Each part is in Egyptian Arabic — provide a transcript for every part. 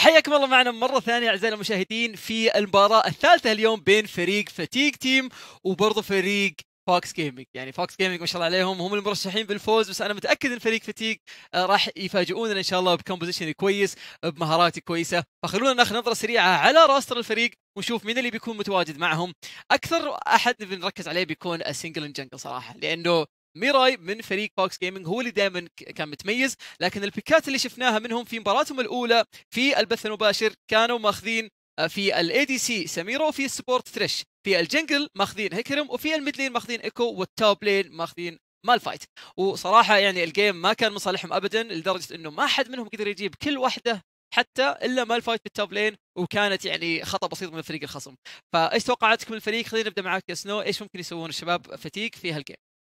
حياكم الله معنا مرة ثانية أعزائنا المشاهدين في المباراة الثالثة اليوم بين فريق فتيق تيم وبرضه فريق فوكس جيمنج يعني فوكس جيمنج ما شاء الله عليهم هم المرشحين بالفوز بس انا متاكد ان فريق فتيق آه، راح يفاجئوننا ان شاء الله بكومبوزيشن كويس بمهارات كويسه فخلونا ناخذ نظره سريعه على راستر الفريق ونشوف مين اللي بيكون متواجد معهم اكثر احد بنركز عليه بيكون السنجل جنجل صراحه لانه ميراي من فريق فوكس جيمنج هو اللي دائما كان متميز لكن البيكات اللي شفناها منهم في مباراتهم الاولى في البث المباشر كانوا ماخذين آه، في الاي دي سي سميرو وفي السبورت ثريش في الجنجل ماخذين هيكرم وفي الميد لين ماخذين ايكو والتوب لين ماخذين مالفايت وصراحه يعني الجيم ما كان مصالحهم ابدا لدرجه انه ما حد منهم قدر يجيب كل واحده حتى الا مالفايت في التوب لين وكانت يعني خطا بسيط من فريق الخصم فايش توقعاتكم من الفريق خلينا نبدا معك يا سنو ايش ممكن يسوون الشباب فتيك في هالجيم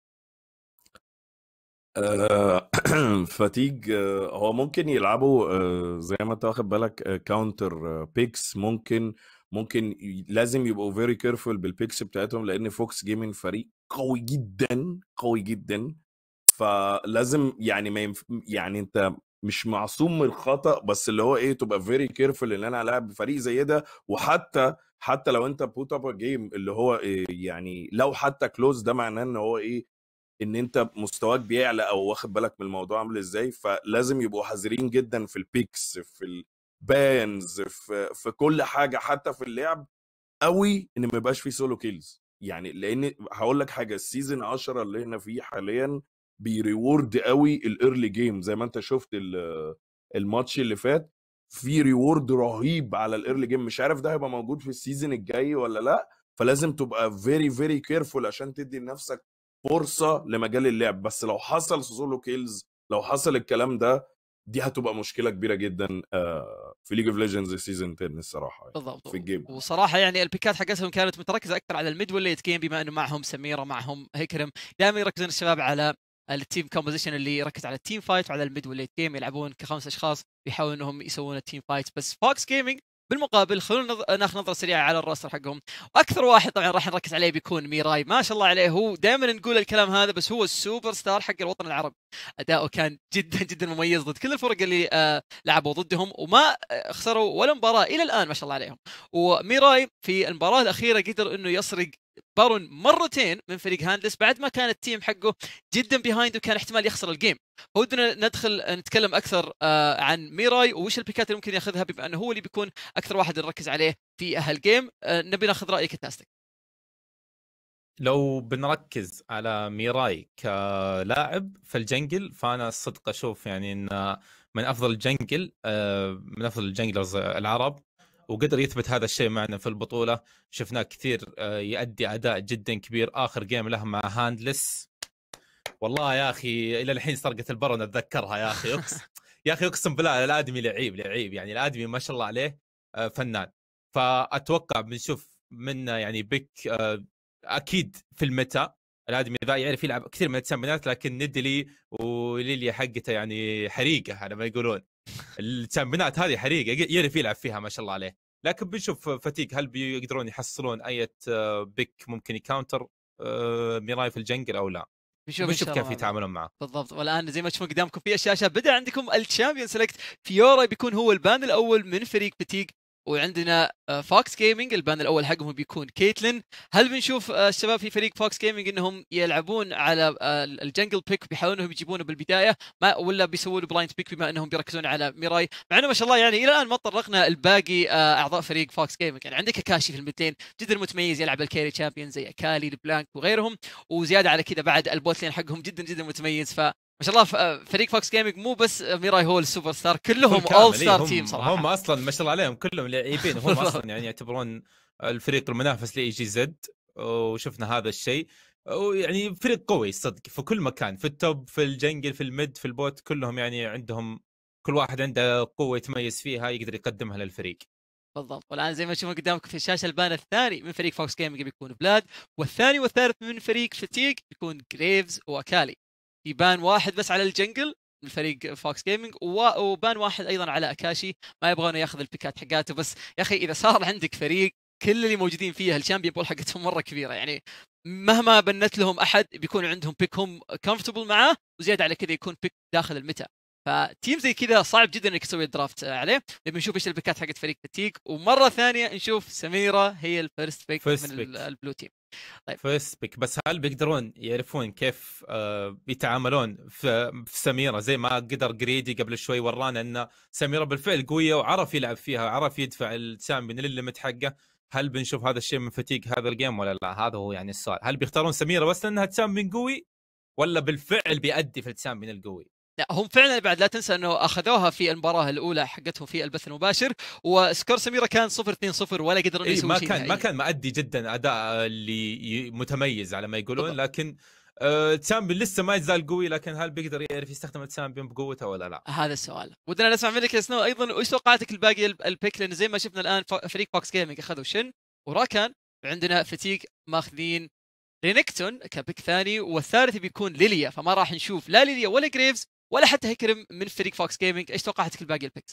آه، فتيج آه، هو ممكن يلعبوا آه، زي ما انت واخد بالك كاونتر بيكس ممكن ممكن ي- لازم يبقوا فيري كيرفول بالبيكس بتاعتهم لان فوكس جيمنج فريق قوي جدا قوي جدا فلازم يعني ما ينف... يعني انت مش معصوم من الخطا بس اللي هو ايه تبقى فيري كيرفول ان انا العب فريق زي ده وحتى حتى لو انت بوت اب جيم اللي هو إيه يعني لو حتى كلوز ده معناه ان هو ايه ان انت مستواك بيعلى او واخد بالك من الموضوع عامل ازاي فلازم يبقوا حذرين جدا في البيكس في البانز في في كل حاجه حتى في اللعب قوي ان ما يبقاش فيه سولو كيلز يعني لان هقول لك حاجه السيزون 10 اللي احنا فيه حاليا بيريورد قوي الايرلي جيم زي ما انت شفت ال- الماتش اللي فات في ريورد رهيب على الايرلي جيم مش عارف ده هيبقى موجود في السيزون الجاي ولا لا فلازم تبقى فيري فيري كيرفول عشان تدي لنفسك فرصه لمجال اللعب بس لو حصل سولو كيلز لو حصل الكلام ده دي هتبقى مشكله كبيره جدا آه، في ليج اوف ليجندز سيزون 10 الصراحه يعني بالضبط في الجيم وصراحه يعني البيكات حقتهم كانت متركزه اكثر على الميد والليت جيم بما انه معهم سميره معهم هيكرم دائما يركزون الشباب على التيم كومبوزيشن اللي يركز على التيم فايت وعلى الميد والليت جيم يلعبون كخمس اشخاص بيحاولوا انهم يسوون التيم فايت بس فوكس جيمنج بالمقابل خلونا نض- ناخذ نظره سريعه على الراستر حقهم واكثر واحد طبعا راح نركز عليه بيكون ميراي ما شاء الله عليه هو دائما نقول الكلام هذا بس هو السوبر ستار حق الوطن العربي اداؤه كان جدا جدا مميز ضد كل الفرق اللي آه لعبوا ضدهم وما آه، خسروا ولا مباراه الى الان ما شاء الله عليهم وميراي في المباراه الاخيره قدر انه يسرق بارون مرتين من فريق هاندلس بعد ما كان التيم حقه جدا بيهايند وكان احتمال يخسر الجيم ودنا ندخل نتكلم اكثر آه، عن ميراي وش البيكات اللي ممكن ياخذها بما انه هو اللي بيكون اكثر واحد نركز عليه في هالجيم آه، نبي ناخذ رايك يا تاستك لو بنركز على ميراي كلاعب في الجنجل فانا الصدق اشوف يعني انه من افضل الجنجل آه، من افضل الجنجلرز العرب وقدر يثبت هذا الشيء معنا في البطوله شفناه كثير آه، يؤدي اداء جدا كبير اخر جيم له مع هاندلس والله يا اخي الى الحين سرقه البرون اتذكرها يا اخي أقسم يا اخي اقسم بالله الادمي لعيب لعيب يعني الادمي ما شاء الله عليه آه، فنان فاتوقع بنشوف منه يعني بيك آه، اكيد في المتا الادمي ذا يعرف يلعب كثير من التشامبيونات لكن ندلي وليليا حقته يعني حريقه على ما يقولون التشامبيونات هذه حريقه يعرف يلعب فيها ما شاء الله عليه لكن بنشوف فتيك هل بيقدرون يحصلون اي بيك ممكن يكاونتر آه، ميراي في الجنجل او لا بنشوف بنشوف إن شاء كيف الله. يتعاملون معه بالضبط والان زي ما تشوفون قدامكم في الشاشه بدا عندكم الشامبيون سيلكت فيورا بيكون هو البان الاول من فريق فتيق وعندنا آه، فوكس جيمنج البان الاول حقهم بيكون كيتلين هل بنشوف آه، الشباب في فريق فوكس جيمنج انهم يلعبون على آه، الجنجل بيك بيحاولون انهم يجيبونه بالبدايه ما ولا بيسووا له بلايند بيك بما انهم بيركزون على ميراي مع انه ما شاء الله يعني الى الان ما طرقنا الباقي آه، اعضاء فريق فوكس جيمنج يعني عندك كاشي في الميدلين جدا متميز يلعب الكيري تشامبيون زي اكالي البلانك وغيرهم وزياده على كذا بعد البوت لين حقهم جدا جدا متميز ف ما شاء الله ف- فريق فوكس جيمنج مو بس ميراي هو السوبر ستار كلهم كل كامل، اول إيه، ستار هم- تيم صراحه هم اصلا ما شاء الله عليهم كلهم لاعبين هم بالضبط. اصلا يعني يعتبرون الفريق المنافس لاي جي زد وشفنا هذا الشيء ويعني فريق قوي صدق في كل مكان في التوب في الجنجل في الميد في البوت كلهم يعني عندهم كل واحد عنده قوه يتميز فيها يقدر يقدمها للفريق بالضبط والان زي ما تشوفون قدامكم في الشاشه البان الثاني من فريق فوكس جيمنج بيكون بلاد والثاني والثالث من فريق فتيك بيكون جريفز واكالي في بان واحد بس على الجنجل من فريق فوكس جيمنج و- وبان واحد ايضا على اكاشي ما يبغونه ياخذ البيكات حقاته بس يا اخي اذا صار عندك فريق كل اللي موجودين فيها الشامبيون بول حقتهم مره كبيره يعني مهما بنت لهم احد بيكون عندهم بيك هم كومفتبل معاه وزياده على كذا يكون بيك داخل المتا فتيم زي كذا صعب جدا انك تسوي درافت عليه نبي نشوف ايش البيكات حقت فريق فتيك ومره ثانيه نشوف سميره هي الفيرست بيك First من pick. ال- البلو تيم طيب. فيرست بيك بس هل بيقدرون يعرفون كيف آه، يتعاملون في, في سميره زي ما قدر جريدي قبل شوي ورانا ان سميره بالفعل قويه وعرف يلعب فيها عرف يدفع السام من الليمت حقه هل بنشوف هذا الشيء من فتيك هذا الجيم ولا لا هذا هو يعني السؤال هل بيختارون سميره بس لانها تسام من قوي ولا بالفعل بيأدي في التسام من القوي لا هم فعلا بعد لا تنسى انه اخذوها في المباراه الاولى حقتهم في البث المباشر وسكور سميره كان 0 2 0 ولا قدروا انه اي يسوي ما شيء كان ما نهائياً. كان مأدي جدا اداء اللي ي- متميز على ما يقولون بالضبط. لكن آه، تسامبيون لسه ما يزال قوي لكن هل بيقدر يعرف يستخدم التسامبيون بقوته ولا لا؟ هذا السؤال ودنا نسمع منك يا سنو ايضا وش توقعاتك الباقي الب- البيك لان زي ما شفنا الان ف- فريق فوكس جيمنج اخذوا شن وراكان وعندنا فتيك ماخذين رينكتون كبيك ثاني والثالث بيكون ليليا فما راح نشوف لا ليليا ولا جريفز ولا حتى هيكرم من فريق فوكس جيمنج ايش توقعاتك الباقي البيكس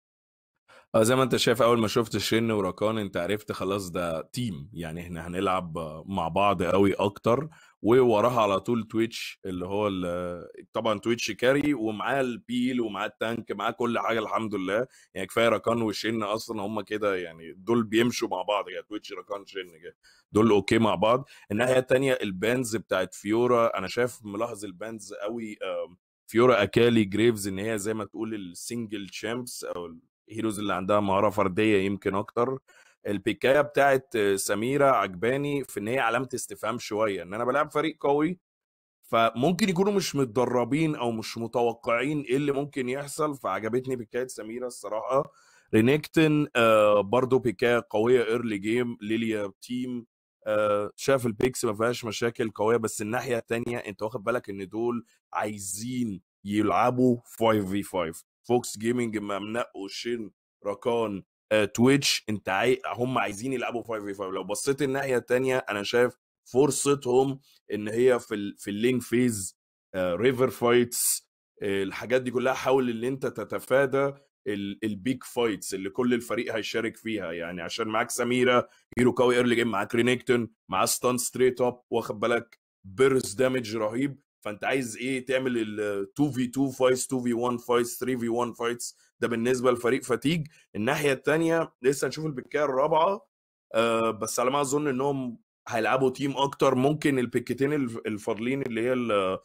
اه زي ما انت شايف اول ما شفت شن وراكان انت عرفت خلاص ده تيم يعني احنا هنلعب مع بعض قوي اكتر ووراها على طول تويتش اللي هو ال- طبعا تويتش كاري ومعاه البيل ومعاه التانك معاه كل حاجه الحمد لله يعني كفايه راكان وشن اصلا هم كده يعني دول بيمشوا مع بعض يعني تويتش راكان شن كده دول اوكي مع بعض الناحيه التانيه البانز بتاعت فيورا انا شايف ملاحظ البانز قوي آم، فيورا اكالي جريفز ان هي زي ما تقول السنجل تشامبس او الهيروز اللي عندها مهاره فرديه يمكن اكتر البيكايه بتاعت سميره عجباني في ان هي علامه استفهام شويه ان انا بلعب فريق قوي فممكن يكونوا مش متدربين او مش متوقعين ايه اللي ممكن يحصل فعجبتني بيكايه سميره الصراحه رينيكتن آه برضو بيكايه قويه ايرلي جيم ليليا تيم آه شاف البيكس ما فيهاش مشاكل قويه بس الناحيه الثانيه انت واخد بالك ان دول عايزين يلعبوا 5 في 5 فوكس جيمنج ما منقوا شين راكان آه، تويتش انت عاي... هم عايزين يلعبوا 5 في 5 لو بصيت الناحيه الثانيه انا شايف فرصتهم ان هي في ال... في اللينك فيز ريفر فايتس الحاجات دي كلها حاول ان انت تتفادى البيج فايتس اللي كل الفريق هيشارك فيها يعني عشان معاك سميره هيرو قوي ايرلي جيم معاك رينيكتون معاه ستان ستريت اب واخد بالك بيرس دامج رهيب فانت عايز ايه تعمل ال 2 في 2 فايتس 2 في 1 فايتس 3 في 1 فايتس ده بالنسبه لفريق فتيج الناحيه الثانيه لسه نشوف البكايه الرابعه آه بس على ما اظن انهم هيلعبوا تيم اكتر ممكن البيكتين الف- الفاضلين اللي هي ال-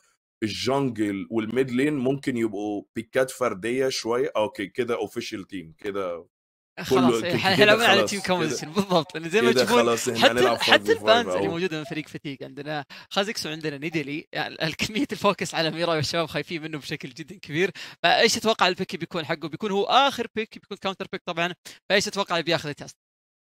الجنجل والميد لين ممكن يبقوا بيكات فرديه شويه اوكي كده اوفيشال تيم كده خلاص كده حيلعبون على خلاص، تيم كده- كومبوزيشن بالضبط لان زي ما كده تشوفون خلاص احنا حتى هنلعب 5 حتى في 5 الفانز اللي أهو. موجوده من فريق فتيك عندنا خازكس وعندنا نيدلي يعني كميه الفوكس على ميرا والشباب خايفين منه بشكل جدا كبير فايش تتوقع البيك بيكون حقه بيكون هو اخر بيك بيكون كاونتر بيك طبعا فايش تتوقع اللي بياخذ التاست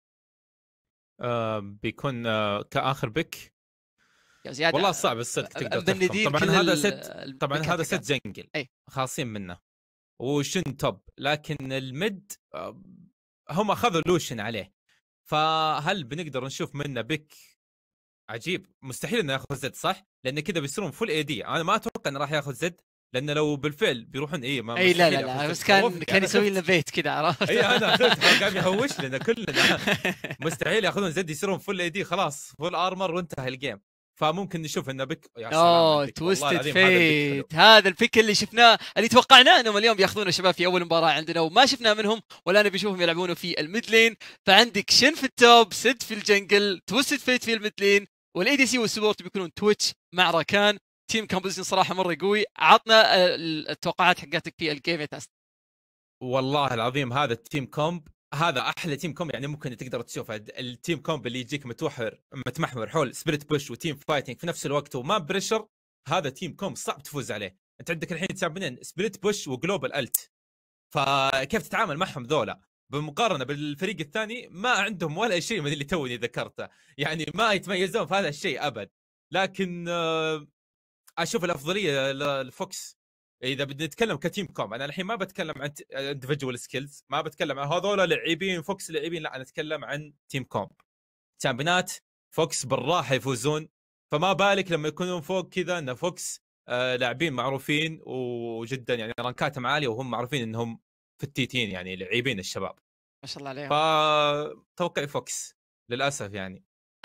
آه بيكون آه كاخر بيك يا زياد والله صعب الصدق تقدر بنديل تحكم طبعا كل هذا ال- ست طبعا البيكات هذا حقها. ست جنجل أي. خاصين منه وشن توب لكن المد آه، هم اخذوا لوشن عليه فهل بنقدر نشوف منه بيك عجيب مستحيل انه ياخذ زد صح؟ لان كذا بيصيرون فول اي دي انا ما اتوقع انه راح ياخذ زد لانه لو بالفعل بيروحون اي ما اي لا لا مستحيل لا ياخذ بس زد. كان خوفني. كان أنا يسوي خفت. لنا بيت كذا عرفت اي انا خفت هو قاعد يهوش لنا كلنا مستحيل ياخذون زد يصيرون فول اي دي خلاص فول ارمر وانتهى الجيم فممكن نشوف انه بيك يا سلام على اوه البيك. والله تويستد العظيم هذا البيك حلو. فيت هذا البيك اللي شفناه اللي توقعناه انهم اليوم بياخذونه الشباب في اول مباراه عندنا وما شفناه منهم ولا نبي نشوفهم يلعبونه في الميد لين فعندك شن في التوب سد في الجنجل تويستد فيت في الميد لين والاي دي سي والسبورت بيكونون تويتش مع راكان تيم كومبوزيشن صراحه مره قوي عطنا آه، التوقعات حقتك في الجيم تيست والله العظيم هذا التيم كومب هذا احلى تيم كومب يعني ممكن تقدر تشوفه التيم كومب اللي يجيك متوحر متمحور حول سبيريت بوش وتيم فايتنج في نفس الوقت وما بريشر هذا تيم كومب صعب تفوز عليه انت عندك الحين تسابنين سبليت بوش وجلوبال الت فكيف تتعامل معهم ذولا بالمقارنه بالفريق الثاني ما عندهم ولا شيء من اللي توني ذكرته يعني ما يتميزون في هذا الشيء ابد لكن آه، اشوف الافضليه للفوكس اذا بدنا نتكلم كتيم كوم انا الحين ما بتكلم عن اندفجوال سكيلز ما بتكلم عن هذول لاعبين فوكس لاعبين لا انا اتكلم عن تيم كوم تشامبيونات فوكس بالراحه يفوزون فما بالك لما يكونون فوق كذا ان فوكس آه لاعبين معروفين وجدا يعني رانكاتهم عاليه وهم معروفين انهم فتيتين يعني لاعبين الشباب ما شاء الله عليهم فتوقعي فوكس للاسف يعني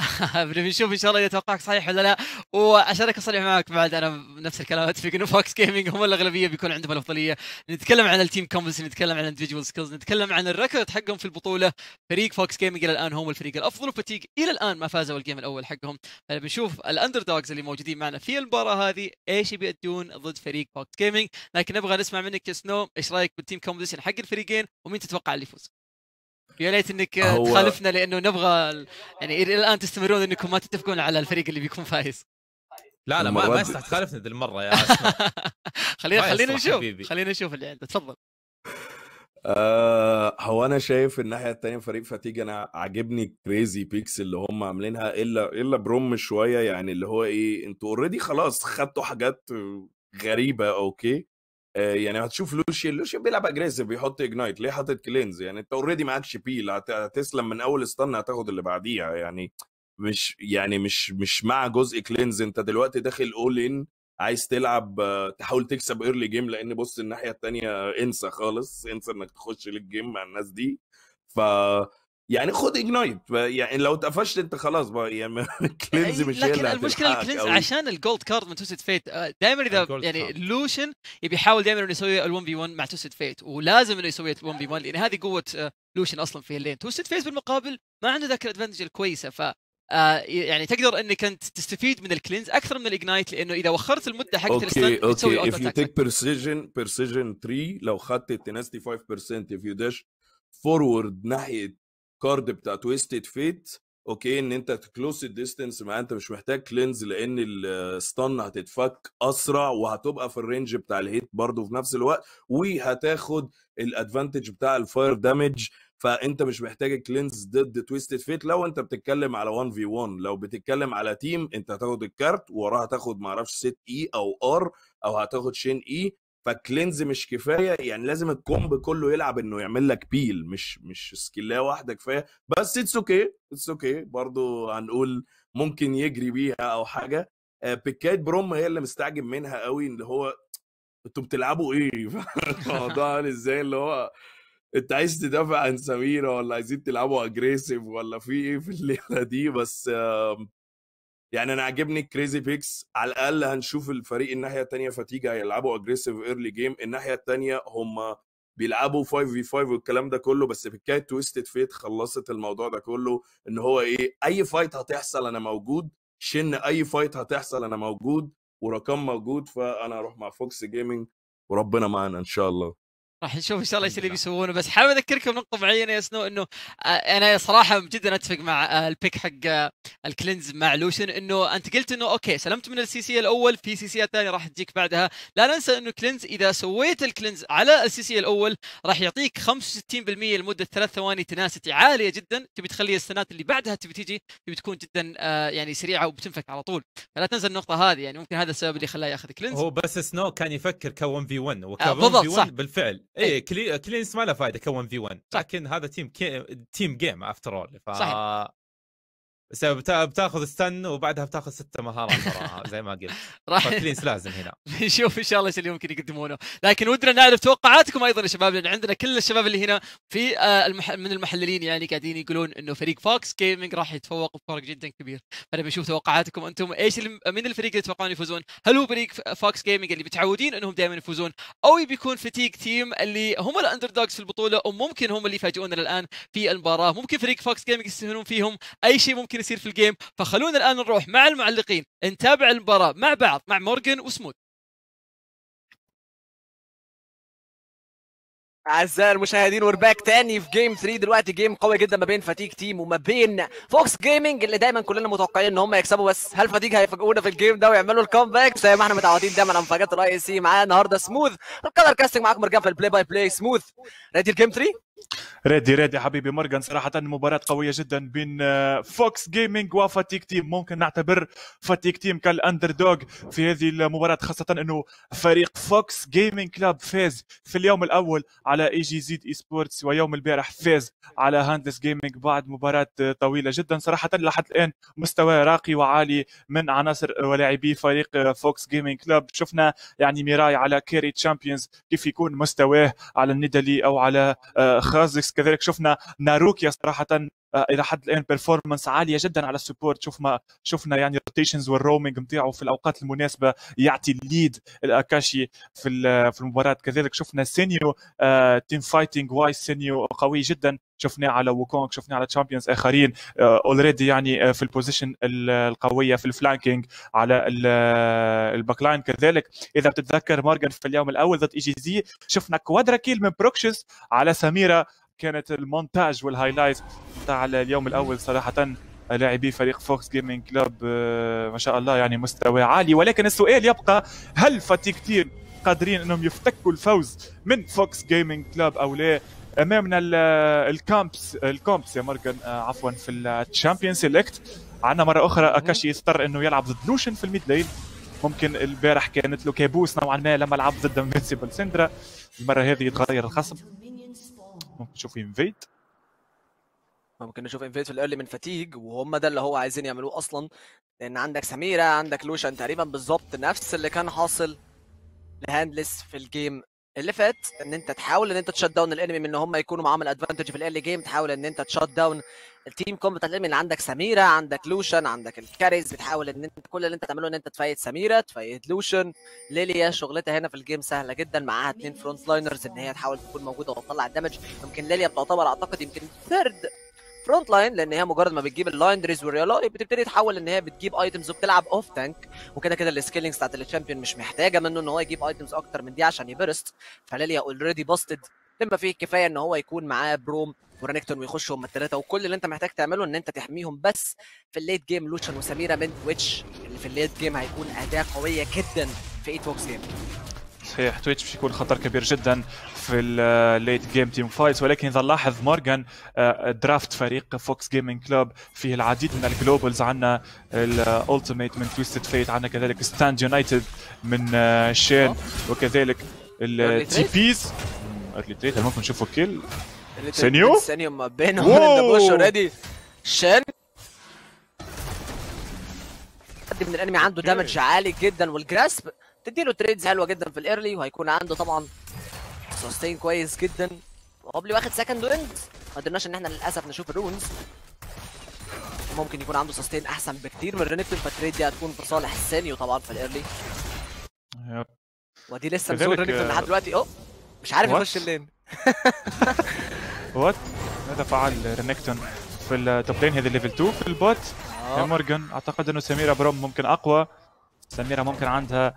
بنبي نشوف ان شاء الله اذا توقعك صحيح ولا لا وعشان اكون صريح معك بعد انا نفس الكلام اتفق انه فوكس جيمنج هم الاغلبيه بيكون عندهم الافضليه نتكلم عن التيم كومبس نتكلم عن الاندفجوال سكيلز نتكلم عن الركض حقهم في البطوله فريق فوكس جيمنج الى الان هم الفريق الافضل وفتيق الى الان ما فازوا الجيم الاول حقهم بنشوف الاندر دوجز اللي موجودين معنا في المباراه هذه ايش بيأدون ضد فريق فوكس جيمنج لكن نبغى نسمع منك يا سنو ايش رايك بالتيم كومبوزيشن حق الفريقين ومين تتوقع اللي يفوز؟ يا ليت انك هو- تخالفنا لانه نبغى ال- يعني الى الان تستمرون انكم ما تتفقون على الفريق اللي بيكون فايز لا لا ما, المرة ما دي- يصلح تخالفنا ذي المره يا اسماء خلينا ما خلينا يصلح نشوف حبيبي. خلينا نشوف اللي عنده تفضل آه هو انا شايف الناحيه التانيه فريق فاتيج انا عاجبني كريزي بيكس اللي هم عاملينها الا الا بروم شويه يعني اللي هو ايه انتوا اوريدي خلاص خدتوا حاجات غريبه اوكي آه يعني هتشوف لوشيان لوشيان بيلعب اجريسيف بيحط اجنايت ليه حاطط كلينز يعني انت اوريدي معاكش بيل هت- هتسلم من اول استن هتاخد اللي بعديها يعني مش يعني مش مش مع جزء كلينز انت دلوقتي داخل اول ان عايز تلعب آه، تحاول تكسب ايرلي جيم لان بص الناحيه التانيه انسى خالص انسى انك تخش للجيم مع الناس دي ف يعني خد اجنايت يعني لو اتقفشت انت خلاص بقى يعني كلينز مش هي لكن اللي المشكله هتلحقك الكلينز أوي. عشان الجولد كارد من توسد فيت دائما اذا الجولد يعني كارد. لوشن يبي يحاول دائما انه يسوي ال1 في 1 مع توسد فيت ولازم انه يسوي ال1 في 1 لان هذه قوه آه، لوشن اصلا في اللين توسد فيت بالمقابل ما عنده ذاك الادفانتج الكويسه ف آه، يعني تقدر انك انت تستفيد من الكلينز اكثر من الاجنايت لانه اذا وخرت المده حقت الستان اوكي بتسوي اوكي اوتو if you اتاك take precision precision 3 لو خدت التنستي 5% if you dash forward ناحيه كارد بتاع تويستد فيت اوكي ان انت تكلوس الديستنس مع انت مش محتاج كلينز لان الستان هتتفك اسرع وهتبقى في الرينج بتاع الهيت برضه في نفس الوقت وهتاخد الادفانتج بتاع الفاير دامج فانت مش محتاج كلينز ضد تويستد فيت لو انت بتتكلم على 1 في 1 لو بتتكلم على تيم انت هتاخد الكارت ووراها هتاخد معرفش ست اي او ار او هتاخد شين اي فكلينز مش كفايه يعني لازم الكومب كله يلعب انه يعمل لك بيل مش مش سكيلايه واحده كفايه بس اتس اوكي اتس اوكي برضو هنقول ممكن يجري بيها او حاجه آه، بيكات بروم هي اللي مستعجب منها قوي اللي هو انتوا بتلعبوا ايه الموضوع عامل ازاي اللي هو انت عايز تدافع عن سميره ولا عايزين تلعبوا اجريسيف ولا في ايه في الليله دي بس آم، يعني انا عاجبني كريزي بيكس على الاقل هنشوف الفريق الناحيه الثانيه فتيجا هيلعبوا اجريسيف ايرلي جيم الناحيه الثانيه هم بيلعبوا 5 في 5 والكلام ده كله بس حكايه تويستد فيت خلصت الموضوع ده كله ان هو ايه اي فايت هتحصل انا موجود شن اي فايت هتحصل انا موجود ورقم موجود فانا اروح مع فوكس جيمنج وربنا معانا ان شاء الله راح نشوف ان شاء الله ايش اللي الحمد بيسوونه بس حابب اذكركم نقطه معينه يا سنو انه آه، انا صراحه جدا اتفق مع آه، البيك حق آه، الكلينز مع لوشن انه انت قلت انه اوكي سلمت من السي سي الاول في سي سي ثانيه راح تجيك بعدها لا ننسى انه كلينز اذا سويت الكلينز على السي سي الاول راح يعطيك 65% لمده ثلاث ثواني تناستي عاليه جدا تبي تخلي السنات اللي بعدها تبي تجي تبي تكون جدا آه، يعني سريعه وبتنفك على طول فلا تنسى النقطه هذه يعني ممكن هذا السبب اللي خلاه ياخذ كلينز هو بس سنو كان يفكر ك 1 في 1 وك آه، 1 بالضبط، في صح. 1 بالفعل إيه. اي كلي... كلينس ما له فائده ك 1 في 1 صح. لكن هذا تيم كي... تيم جيم افتر اول ف صحيح. بس بتا... بتاخذ ستن وبعدها بتاخذ ستة مهارات وراها زي ما قلت راح فكلينس لازم هنا نشوف ان شاء الله ايش اللي ممكن يقدمونه لكن ودنا نعرف توقعاتكم ايضا يا شباب لان عندنا كل الشباب اللي هنا في آه، المح... من المحللين يعني قاعدين يقولون انه فريق فوكس جيمنج راح يتفوق بفرق جدا كبير فانا بشوف توقعاتكم انتم ايش اللي... من الفريق اللي تتوقعون يفوزون هل هو فريق ف- فوكس جيمنج اللي متعودين انهم دائما يفوزون او يبي يكون فتيك تيم اللي هم الاندر دوجز في البطوله وممكن هم اللي يفاجئونا الان في المباراه ممكن فريق فوكس جيمنج يستهونون فيهم اي شيء ممكن يصير في الجيم فخلونا الان نروح مع المعلقين نتابع المباراه مع بعض مع مورجن وسموث اعزائي المشاهدين ور باك تاني في جيم 3 دلوقتي جيم قوي جدا ما بين فتيج تيم وما بين فوكس جيمنج اللي دايما كلنا متوقعين ان هم يكسبوا بس هل فتيج هيفاجئونا في الجيم ده ويعملوا الكومباك زي ما احنا متعودين دايما على مفاجات الاي سي معانا النهارده سموث القدر كاستنج معاكم مرجان في البلاي باي بلاي سموث ريدي الجيم 3 ريدي ريدي حبيبي مورجان صراحة مباراة قوية جدا بين آه، فوكس جيمنج وفاتيك تيم ممكن نعتبر فاتيك تيم كالاندر دوغ في هذه المباراة خاصة انه فريق فوكس جيمنج كلاب فاز في اليوم الاول على اي جي زيد اي سبورتس ويوم البارح فاز على هاندلس جيمنج بعد مباراة آه، طويلة جدا صراحة لحد الان مستوى راقي وعالي من عناصر ولاعبي فريق آه، فوكس جيمنج كلاب شفنا يعني ميراي على كيري تشامبيونز كيف يكون مستواه على الندلي او على آه، خازكس كذلك شفنا ناروكيا صراحه آه، الى حد الان بيرفورمانس عاليه جدا على السبورت شفنا شفنا يعني روتيشنز والرومينج نتاعو في الاوقات المناسبه يعطي الليد الاكاشي في ال- في المباراه كذلك شفنا سينيو تيم فايتنج وايز سينيو قوي جدا شفناه على ووكونغ شفناه على تشامبيونز اخرين اوريدي يعني آه، في البوزيشن ال- القويه في الفلانكينج على ال- الباك لاين كذلك اذا بتتذكر مورجان في اليوم الاول ضد اي جي زي شفنا كوادرا كيل من بروكشس على سميره كانت المونتاج والهايلايت بتاع اليوم الاول صراحه لاعبي فريق فوكس جيمنج كلوب آه، ما شاء الله يعني مستوى عالي ولكن السؤال يبقى هل فاتيك تيم قادرين انهم يفتكوا الفوز من فوكس جيمنج كلوب او لا امامنا ال- الكامبس الكامبس يا مورجان آه، عفوا في الشامبيون سيلكت عندنا مره اخرى اكاشي يضطر انه يلعب ضد لوشن في الميد لين ممكن البارح كانت له كابوس نوعا ما لما لعب ضد انفنسيبل سندرا المره هذه يتغير الخصم ممكن نشوف انفيد ممكن نشوف انفيد في الايرلي من فاتيج وهم ده اللي هو عايزين يعملوه اصلا لان عندك سميره عندك لوشان تقريبا بالظبط نفس اللي كان حاصل لهاندلس في الجيم اللي فات ان انت تحاول ان انت تشت داون الانمي من ان هم يكونوا معاهم الادفانتج في الايرلي جيم تحاول ان انت تشت داون التيم كوم بتاع الانمي اللي عندك سميره عندك لوشن عندك الكاريز بتحاول ان انت كل اللي انت تعمله ان انت تفايت سميره تفايت لوشن ليليا شغلتها هنا في الجيم سهله جدا معاها اتنين فرونت لاينرز ان هي تحاول تكون موجوده وتطلع الدمج يمكن ليليا بتعتبر اعتقد يمكن ثيرد فرونت لاين لان هي مجرد ما بتجيب اللايندريز والريالاي بتبتدي تحول ان هي بتجيب ايتمز وبتلعب اوف تانك وكده كده السكيلينجز بتاعت الشامبيون مش محتاجه منه ان هو يجيب ايتمز اكتر من دي عشان يبرست فليليا اوريدي باستد بما فيه الكفايه ان هو يكون معاه بروم ورانكتون ويخشوا هم الثلاثه وكل اللي انت محتاج تعمله ان انت تحميهم بس في الليت جيم لوشن وسميره من تويتش اللي في الليت جيم هيكون اداه قويه جدا في ايت فوكس جيم صحيح تويتش باش يكون خطر كبير جدا في الليت جيم تيم فايتس ولكن اذا نلاحظ مورجان آه، درافت فريق فوكس جيمنج كلوب فيه العديد من الجلوبالز عندنا الالتيميت من تويستد فيت عندنا كذلك ستاند يونايتد من آه، شين وكذلك التي trade؟ بيز ارلي تريد ممكن نشوفوا كيل اللي سينيو؟ سينيو ما بينهم ان ذا بوش واو. اوريدي شن حد من الانمي عنده دامج عالي جدا والجراسب تديله تريدز حلوه جدا في الايرلي وهيكون عنده طبعا سستين كويس جدا وقبل واخد سكند ويند ما قدرناش ان احنا للاسف نشوف الرونز ممكن يكون عنده سستين احسن بكتير من رينكتون فالتريد دي هتكون في صالح السينيو طبعا في الايرلي يب. ودي لسه كذلك، مزور رينكتون آه، لحد دلوقتي اه مش عارف what؟ يخش اللين وات ماذا فعل رينكتون في التوب لين هذه ليفل 2 في البوت يا مورجان اعتقد انه سميره بروم ممكن اقوى سميره ممكن عندها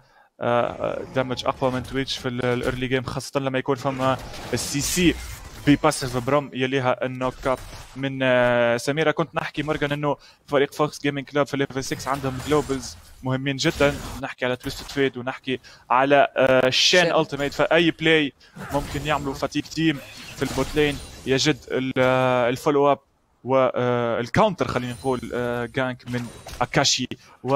دامج اقوى من تويتش في الايرلي جيم خاصه لما يكون فما السي سي بباسيف بروم يليها النوك اب من آه، سميره كنت نحكي مورجان انه فريق فوكس جيمنج كلوب في ليفل 6 عندهم جلوبلز مهمين جدا نحكي على تويستد فيد ونحكي على آه، شين شين. التيميت فاي بلاي ممكن يعملوا فتيك تيم في البوت لين يجد ال- آه، الفولو اب والكاونتر خلينا نقول آه، جانك من اكاشي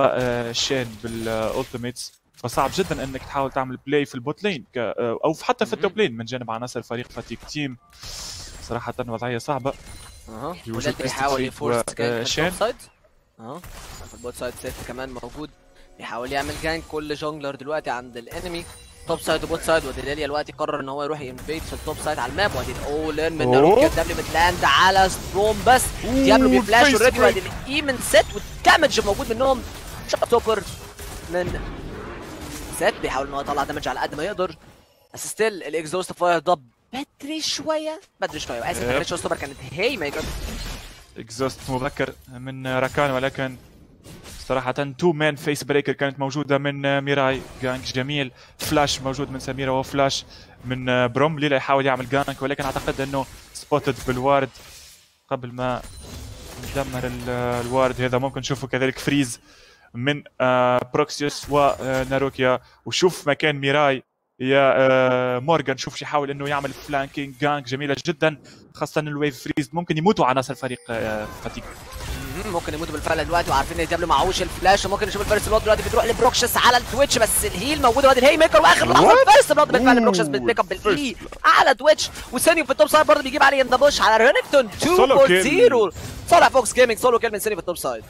وشين بالالتيميتس فصعب جدا انك تحاول تعمل بلاي في البوت لين ك- آه، او حتى في التوب لين من جانب عناصر فريق فتيك تيم صراحة وضعية صعبة اها بوجود ولاد بيحاول استفيد يفورس و- جانك آه، في شين. البوت سايد اه في البوت سايد سيت كمان موجود بيحاول يعمل جانك كل جونجلر دلوقتي عند الانمي توب سايد وبوت سايد وديليليا دلوقتي قرر ان هو يروح ينفيد في التوب سايد على الماب وادي الاول ان من أوه. ناروكا دبليو بتلاند على ستروم بس ديابلو بيفلاش الفيس اوريدي بريك. وادي الايمن سيت والدامج موجود منهم شوت توبر من سيت بيحاول ان هو يطلع دامج على قد ما يقدر بس ستيل الاكزوست فاير ده بدري شويه بدري شويه واسف ما يب. كانتش توبر كانت هي ميكر اكزوست مبكر من راكان ولكن صراحة تو مان فيس بريكر كانت موجودة من ميراي جانك جميل فلاش موجود من سميرة وفلاش من بروم ليلا يحاول يعمل جانك ولكن اعتقد انه سبوتد بالوارد قبل ما يدمر ال- الوارد هذا ممكن نشوفه كذلك فريز من آه، بروكسيوس وناروكيا وشوف مكان ميراي يا آه، مورغان شوف شو يحاول انه يعمل فلانكينج جانك جميله جدا خاصه الويف فريز ممكن يموتوا عناصر فريق آه، فتيك مهم. ممكن يموتوا بالفعل دلوقتي وعارفين ان ديابلو معهوش الفلاش وممكن نشوف الفيرست بلاد دلوقتي بتروح لبروكشس على التويتش بس الهيل موجود وادي الهي ميكر واخر لحظه الفيرست بلاد بالفعل بروكشس بتبيك اب بالاي على تويتش وسينيو في التوب سايد برضه بيجيب عليه ان ذا بوش على رينكتون 2 سولو فور كيل. 0 صالح فوكس جيمنج سولو كيل من سينيو في التوب سايد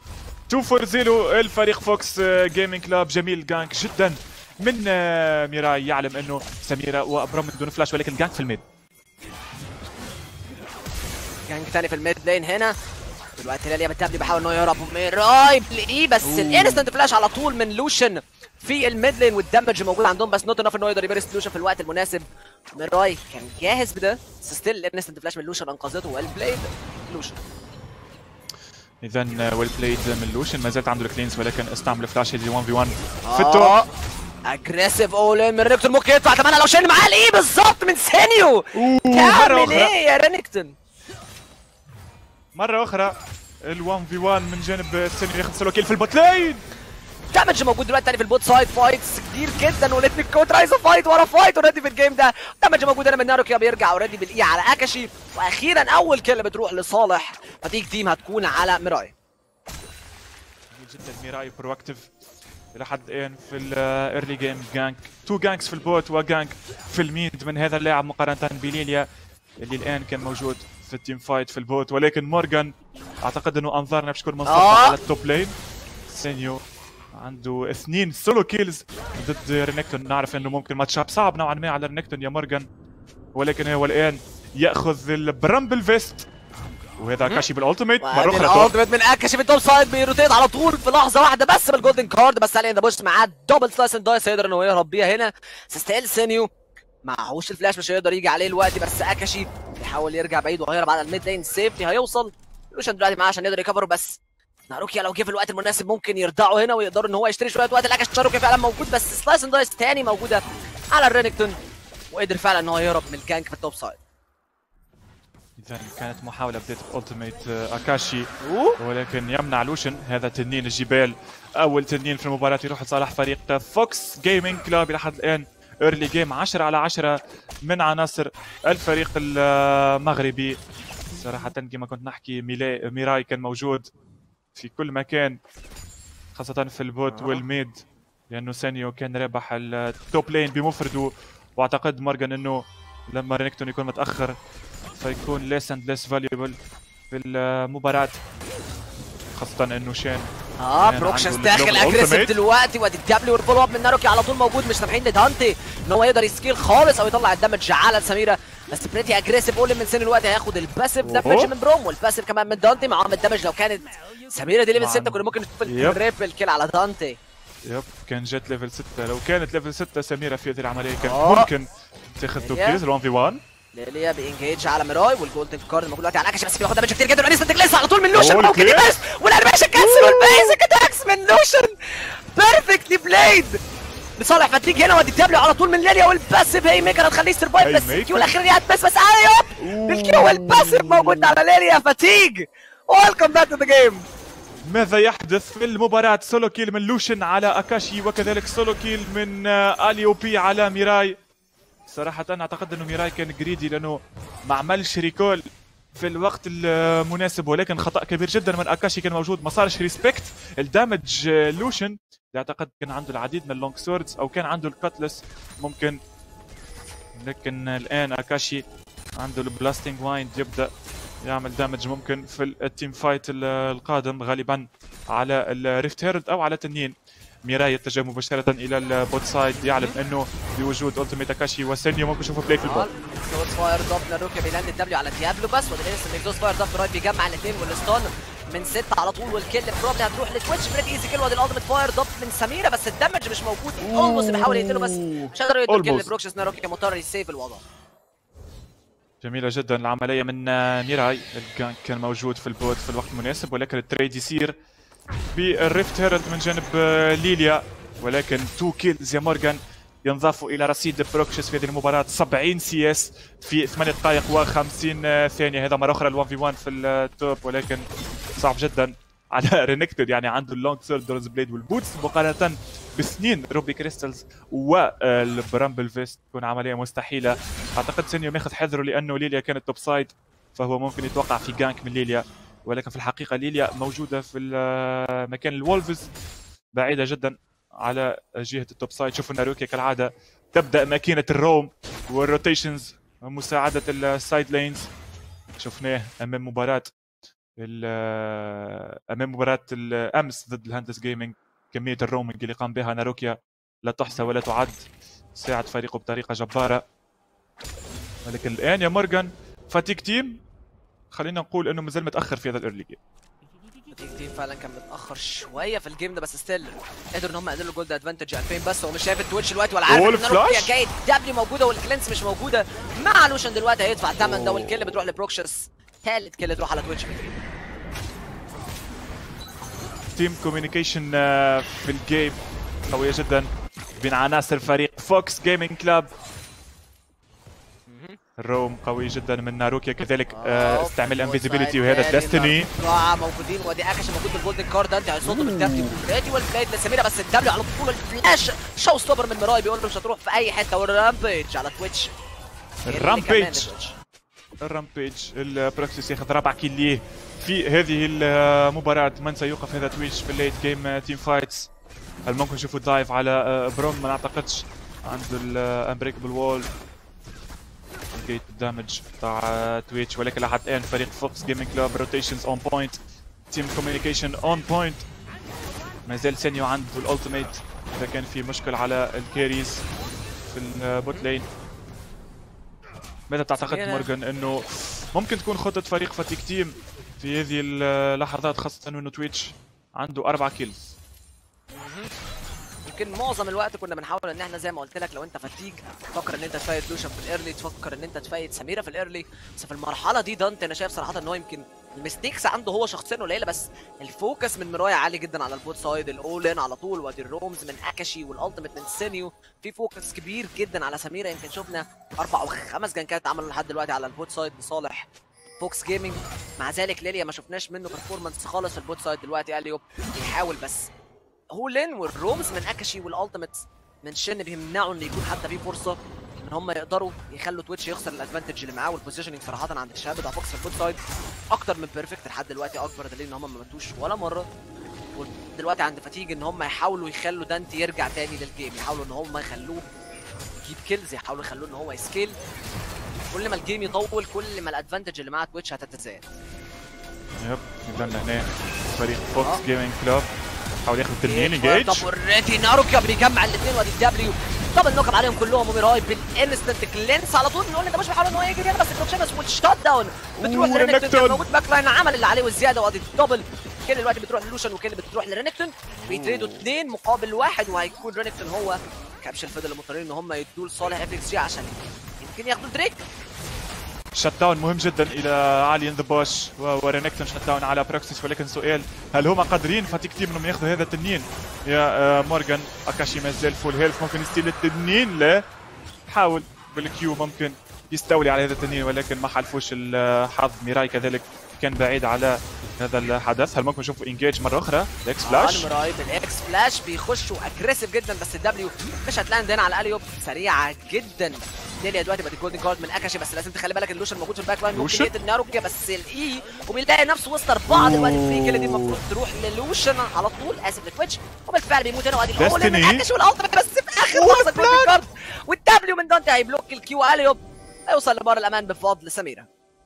2 فور 0 الفريق فوكس جيمنج كلاب جميل جانك جدا من آه، ميراي يعلم انه سميره وابرام من دون فلاش ولكن جانك في الميد جانج تاني في الميد لين هنا دلوقتي لاليا بالتابلي بيحاول انه يهرب ميراي بلاقيه بس الانستنت فلاش على طول من لوشن في الميد لين والدمج موجود عندهم بس نوت انف انه يقدر يبرس لوشن في الوقت المناسب ميراي كان جاهز بده بس ستيل الانستنت فلاش من لوشن انقذته والبليد لوشن اذا ويل بلايد من لوشن ما زالت عنده الكلينز ولكن استعمل فلاش هيدي 1 في 1 في التوب اجريسيف اول من رينكتون ممكن يدفع كمان لو شن معاه الايه بالظبط من سينيو مرة تعمل أخرى. ايه يا رينكتون مرة أخرى ال 1 في 1 من جانب سينيو ياخذ سولو كيل في البوت لين دامج موجود دلوقتي تاني في البوت سايد فايتس كتير جدا وليتني كوت عايزه فايت ورا فايت اوريدي في الجيم ده دامج موجود هنا من ناروكيا بيرجع اوريدي بالاي على اكاشي واخيرا اول كيل بتروح لصالح فتيج تيم هتكون على ميراي جميل جدا ميراي برواكتيف الى حد الان في الايرلي جيم جانك تو جانكس في البوت وجانك في الميد من هذا اللاعب مقارنه بليليا اللي الان كان موجود في التيم فايت في البوت ولكن مورغان اعتقد انه انظارنا باش تكون منصفه آه. على التوب لين سينيو عنده اثنين سولو كيلز ضد رينكتون نعرف انه ممكن ماتش اب صعب نوعا ما على رينكتون يا مورغان ولكن هو الان ياخذ البرامبل فيست وهذا كاشي بالالتيميت مره اخرى توب. الالتيميت من اكاشي في التوب سايد بيروتيت على طول في لحظه واحده بس بالجولدن كارد بس علي ذا بوش معاه دبل سلايس اند دايس هيقدر انه يهرب بيها هنا ستيل سينيو معهوش الفلاش مش هيقدر يجي عليه الوقت بس اكاشي بيحاول يرجع بعيد وهيهرب على الميد لين سيفتي هيوصل لوشن دلوقتي معاه عشان يقدر يكفره بس ناروكيا لو جه في الوقت المناسب ممكن يرضعوا هنا ويقدروا ان هو يشتري شويه وقت الاكاش ناروكيا فعلا موجود بس سلايس اند دايس تاني موجوده على الرينكتون وقدر فعلا ان هو يهرب من الجانك في التوب سايد اذا كانت محاولة بداية التيميت اكاشي ولكن يمنع لوشن هذا تنين الجبال اول تنين في المباراة يروح لصالح فريق فوكس جيمنج كلاب الى حد الان ايرلي جيم 10 على 10 من عناصر الفريق المغربي صراحة كما كنت نحكي ميلا- ميراي كان موجود في كل مكان خاصة في البوت والميد لأنه سانيو كان رابح التوب لين بمفرده واعتقد مورغان انه لما رينكتون يكون متأخر فيكون less and less valuable في المباراة خاصة انه شين اه يعني بروكشنز عنده داخل الجلوبال اجريسيف ultimate. دلوقتي وادي الدبليو والفولو اب من ناروكي على طول موجود مش سامحين لدانتي ان هو يقدر يسكيل خالص او يطلع الدمج على سميره بس بريتي اجريسيف قول من سن الوقت هياخد الباسيف دمج أوه. من بروم والباسيف كمان من دانتي معاهم الدمج لو كانت سميره دي ليفل نعم. 6 كنا ممكن نشوف يب. التريبل كيل على دانتي يب كان جت ليفل 6 لو كانت ليفل 6 سميرة في هذه العملية كانت آه. ممكن تاخذ تو هي. كيلز 1 في 1 ليليا بينجيج على ميراي والجولدن كارد موجود دلوقتي على اكش بس بياخد دمج كتير جدا والانستنت كليس على طول من لوشن أوه، ممكن الكليس. يبس والانيميشن كانسل والبيزك اتاكس من لوشن بيرفكتلي بلايد لصالح فتيك هنا وادي الدبليو على طول من ليليا والباسيف هي ميكر هتخليه سرفايف هاي بس ميكر. الكيو الاخير هتبس بس ايوب الكيو والباسيف موجود على ليليا فتيج ويلكم باك تو ذا جيم ماذا يحدث في المباراة سولو كيل من لوشن على اكاشي وكذلك سولو كيل من آه، اليو بي على ميراي صراحة أنا أعتقد أنه ميراي كان جريدي لأنه ما عملش ريكول في الوقت المناسب ولكن خطأ كبير جدا من أكاشي كان موجود ما صارش ريسبكت الدامج آه، لوشن اللي أعتقد كان عنده العديد من اللونج سوردز أو كان عنده الكاتلس ممكن لكن الآن أكاشي عنده البلاستنج وايند يبدأ يعمل دامج ممكن في التيم فايت ال- القادم غالبا على الريفت هيرد او على تنين ميراي يتجه مباشرة إلى البوت سايد يعلم أنه بوجود ألتيميت أكاشي وسينيو ممكن نشوفه بلاي في البوت اكزوست فاير ضاف لروكيا بيلاند الدبليو على ديابلو بس ودينيس الاكزوست فاير ضاف رايت بيجمع الاثنين والستون من ستة على طول والكل بروبلي هتروح لتويتش بريك ايزي كيل وادي الالتيميت فاير ضاف من سميره بس الدمج مش موجود اولموست بيحاول يقتله بس مش قادر يقتل كل Almost. بروكشنز ناروكي كان مضطر يسيف الوضع جميلة جدا العملية من آه، ميراي الجانك كان موجود في البوت في الوقت المناسب ولكن التريد يصير بالريفت هيرلد من جانب آه، ليليا ولكن تو كيلز يا مورغان ينضافوا الى رصيد بروكشس في هذه المباراة 70 سي اس في 8 دقائق و50 ثانية هذا مرة أخرى ال 1 في 1 في التوب ولكن صعب جدا على رينكتد يعني عنده اللونج سورد دورز بليد والبوتس مقارنة باثنين روبي كريستالز والبرامبل فيست تكون عملية مستحيلة اعتقد سينيو ماخذ حذره لانه ليليا كانت توب سايد فهو ممكن يتوقع في جانك من ليليا ولكن في الحقيقه ليليا موجوده في ال- مكان الولفز بعيده جدا على جهه التوب سايد شوفوا ناروكي كالعاده تبدا ماكينه الروم والروتيشنز ومساعده السايد لينز شفناه امام مباراه ال- امام مباراه الامس ضد الهاندس جيمنج كميه الرومنج اللي قام بها ناروكيا لا تحصى ولا تعد ساعد فريقه بطريقه جباره ولكن الان يا مورغان فاتيك تيم خلينا نقول انه مازال متاخر في هذا الايرلي جيم فتيك تيم فعلا كان متاخر شويه في الجيم ده بس ستيل قدروا ان هم يقللوا الجولد ادفانتج 2000 بس هو مش شايف التويتش دلوقتي ولا عارف أول ان روكيا فلاش؟ جاي دبليو موجوده والكلينس مش موجوده مع لوشن دلوقتي هيدفع الثمن ده والكل بتروح لبروكشس ثالث كل تروح على تويتش تيم كوميونيكيشن في الجيم قويه جدا بين عناصر فريق فوكس جيمنج كلاب الروم قوي جدا من ناروكيا كذلك آه، استعمل انفيزيبيليتي وهذا ديستني اه موجودين وادي اكش موجود بالجولدن كارد انت هيصدوا بالترتيب ريدي والبلايد لسميره بس الدبليو على طول الفلاش شو ستوبر من مراي بيقول له مش هتروح في اي حته والرامبيج على تويتش الرامبيج الرامبيج البروكسيس ياخذ رابع كيل ليه في هذه المباراة من سيوقف هذا تويتش في الليت جيم تيم فايتس هل ممكن نشوفوا دايف على آه، برون ما نعتقدش عنده الانبريكبل وول جيت دامج بتاع آه، تويتش ولكن لحد الان فريق فوكس جيمنج كلوب روتيشنز اون بوينت تيم كوميونيكيشن اون بوينت ما زال سينيو عنده الالتيميت اذا كان في مشكل على الكاريز في البوت لين ماذا تعتقد سميرة. مورغان انه ممكن تكون خطة فريق فتيك تيم في هذه اللحظات خاصة انه تويتش عنده أربعة كيلز يمكن معظم الوقت كنا بنحاول ان احنا زي ما قلت لك لو انت فتيج تفكر ان انت تفايت لوشن في الايرلي تفكر ان انت تفايت سميره في الايرلي بس في المرحله دي دانت انا شايف صراحه ان هو يمكن المستيكس عنده هو شخصيا قليله بس الفوكس من مرايا عالي جدا على البوت سايد الاول ان على طول وادي الرومز من اكاشي والالتيميت من سينيو في فوكس كبير جدا على سميره يمكن شفنا اربع او خمس جنكات عملوا لحد دلوقتي على البوت سايد لصالح فوكس جيمنج مع ذلك ليليا ما شفناش منه برفورمانس خالص في البوت سايد دلوقتي اليوب بيحاول بس هولين والرومز من اكاشي والالتيميت من شن بيمنعوا ان يكون حتى في فرصه ان هم يقدروا يخلوا تويتش يخسر الادفانتج اللي معاه والبوزيشننج صراحه عند الشباب بتاع فوكس في الفوت سايد اكتر من بيرفكت لحد دلوقتي اكبر دليل ان هم ما ماتوش ولا مره ودلوقتي عند فتيج ان هم يحاولوا يخلوا دانتي يرجع تاني للجيم يحاولوا ان هم يخلوه يجيب كيلز يحاولوا يخلوه ان هو يسكيل كل ما الجيم يطول كل ما الادفانتج اللي مع تويتش هتتزايد يب قدامنا هنا فريق فوكس آه. جيمنج كلوب حاول ياخذ تنين انجيج طب اوريدي ناروكيا بيجمع الاثنين وادي الدبليو دبل نوك اب عليهم كلهم وميراي بالانستنت كلينس على طول بنقول انت مش بيحاول ان هو يجري هنا بس بروكشيمس والشوت داون بتروح لرينكتون ورينكتون. كان موجود باك لاين عمل اللي عليه والزياده وادي الدبل كل دلوقتي بتروح للوشن وكل بتروح لرينكتون بيتريدوا اثنين مقابل واحد وهيكون رينكتون هو كابش الفضل مضطرين ان هم يدوا لصالح اف اكس جي عشان يمكن ياخدوا دريك شت داون مهم جدا الى علي ان ذا بوش ورينكتون شت داون على بروكسيس ولكن سؤال هل هم قادرين فتيك تيم انهم ياخذوا هذا التنين يا آه، مورغان اكاشي ما زال فول هيلث ممكن يستيل التنين لا حاول بالكيو ممكن يستولي على هذا التنين ولكن ما حلفوش الحظ ميراي كذلك كان بعيد على هذا الحدث هل ممكن نشوفوا انجيج مره اخرى الاكس فلاش مراي بالاكس فلاش بيخشوا اجريسيف جدا بس الدبليو مش هتلاند هنا على اليوب سريعه جدا ديليا دلوقتي بقت الجولدن كارد من اكاشي بس لازم تخلي بالك اللوشن موجود في الباك لاين ممكن لوشن؟ يقتل ناروكيا بس الاي وبيلاقي نفسه وسط اربعه دلوقتي الفري كيل دي المفروض تروح للوشن على طول اسف لتويتش وبالفعل بيموت هنا وادي الاول من Destiny. اكاشي والالتيميت بس في اخر لحظه الجولدن كارد والدبليو من دانتي هيبلوك الكيو اليوب هيوصل لبار الامان بفضل سميره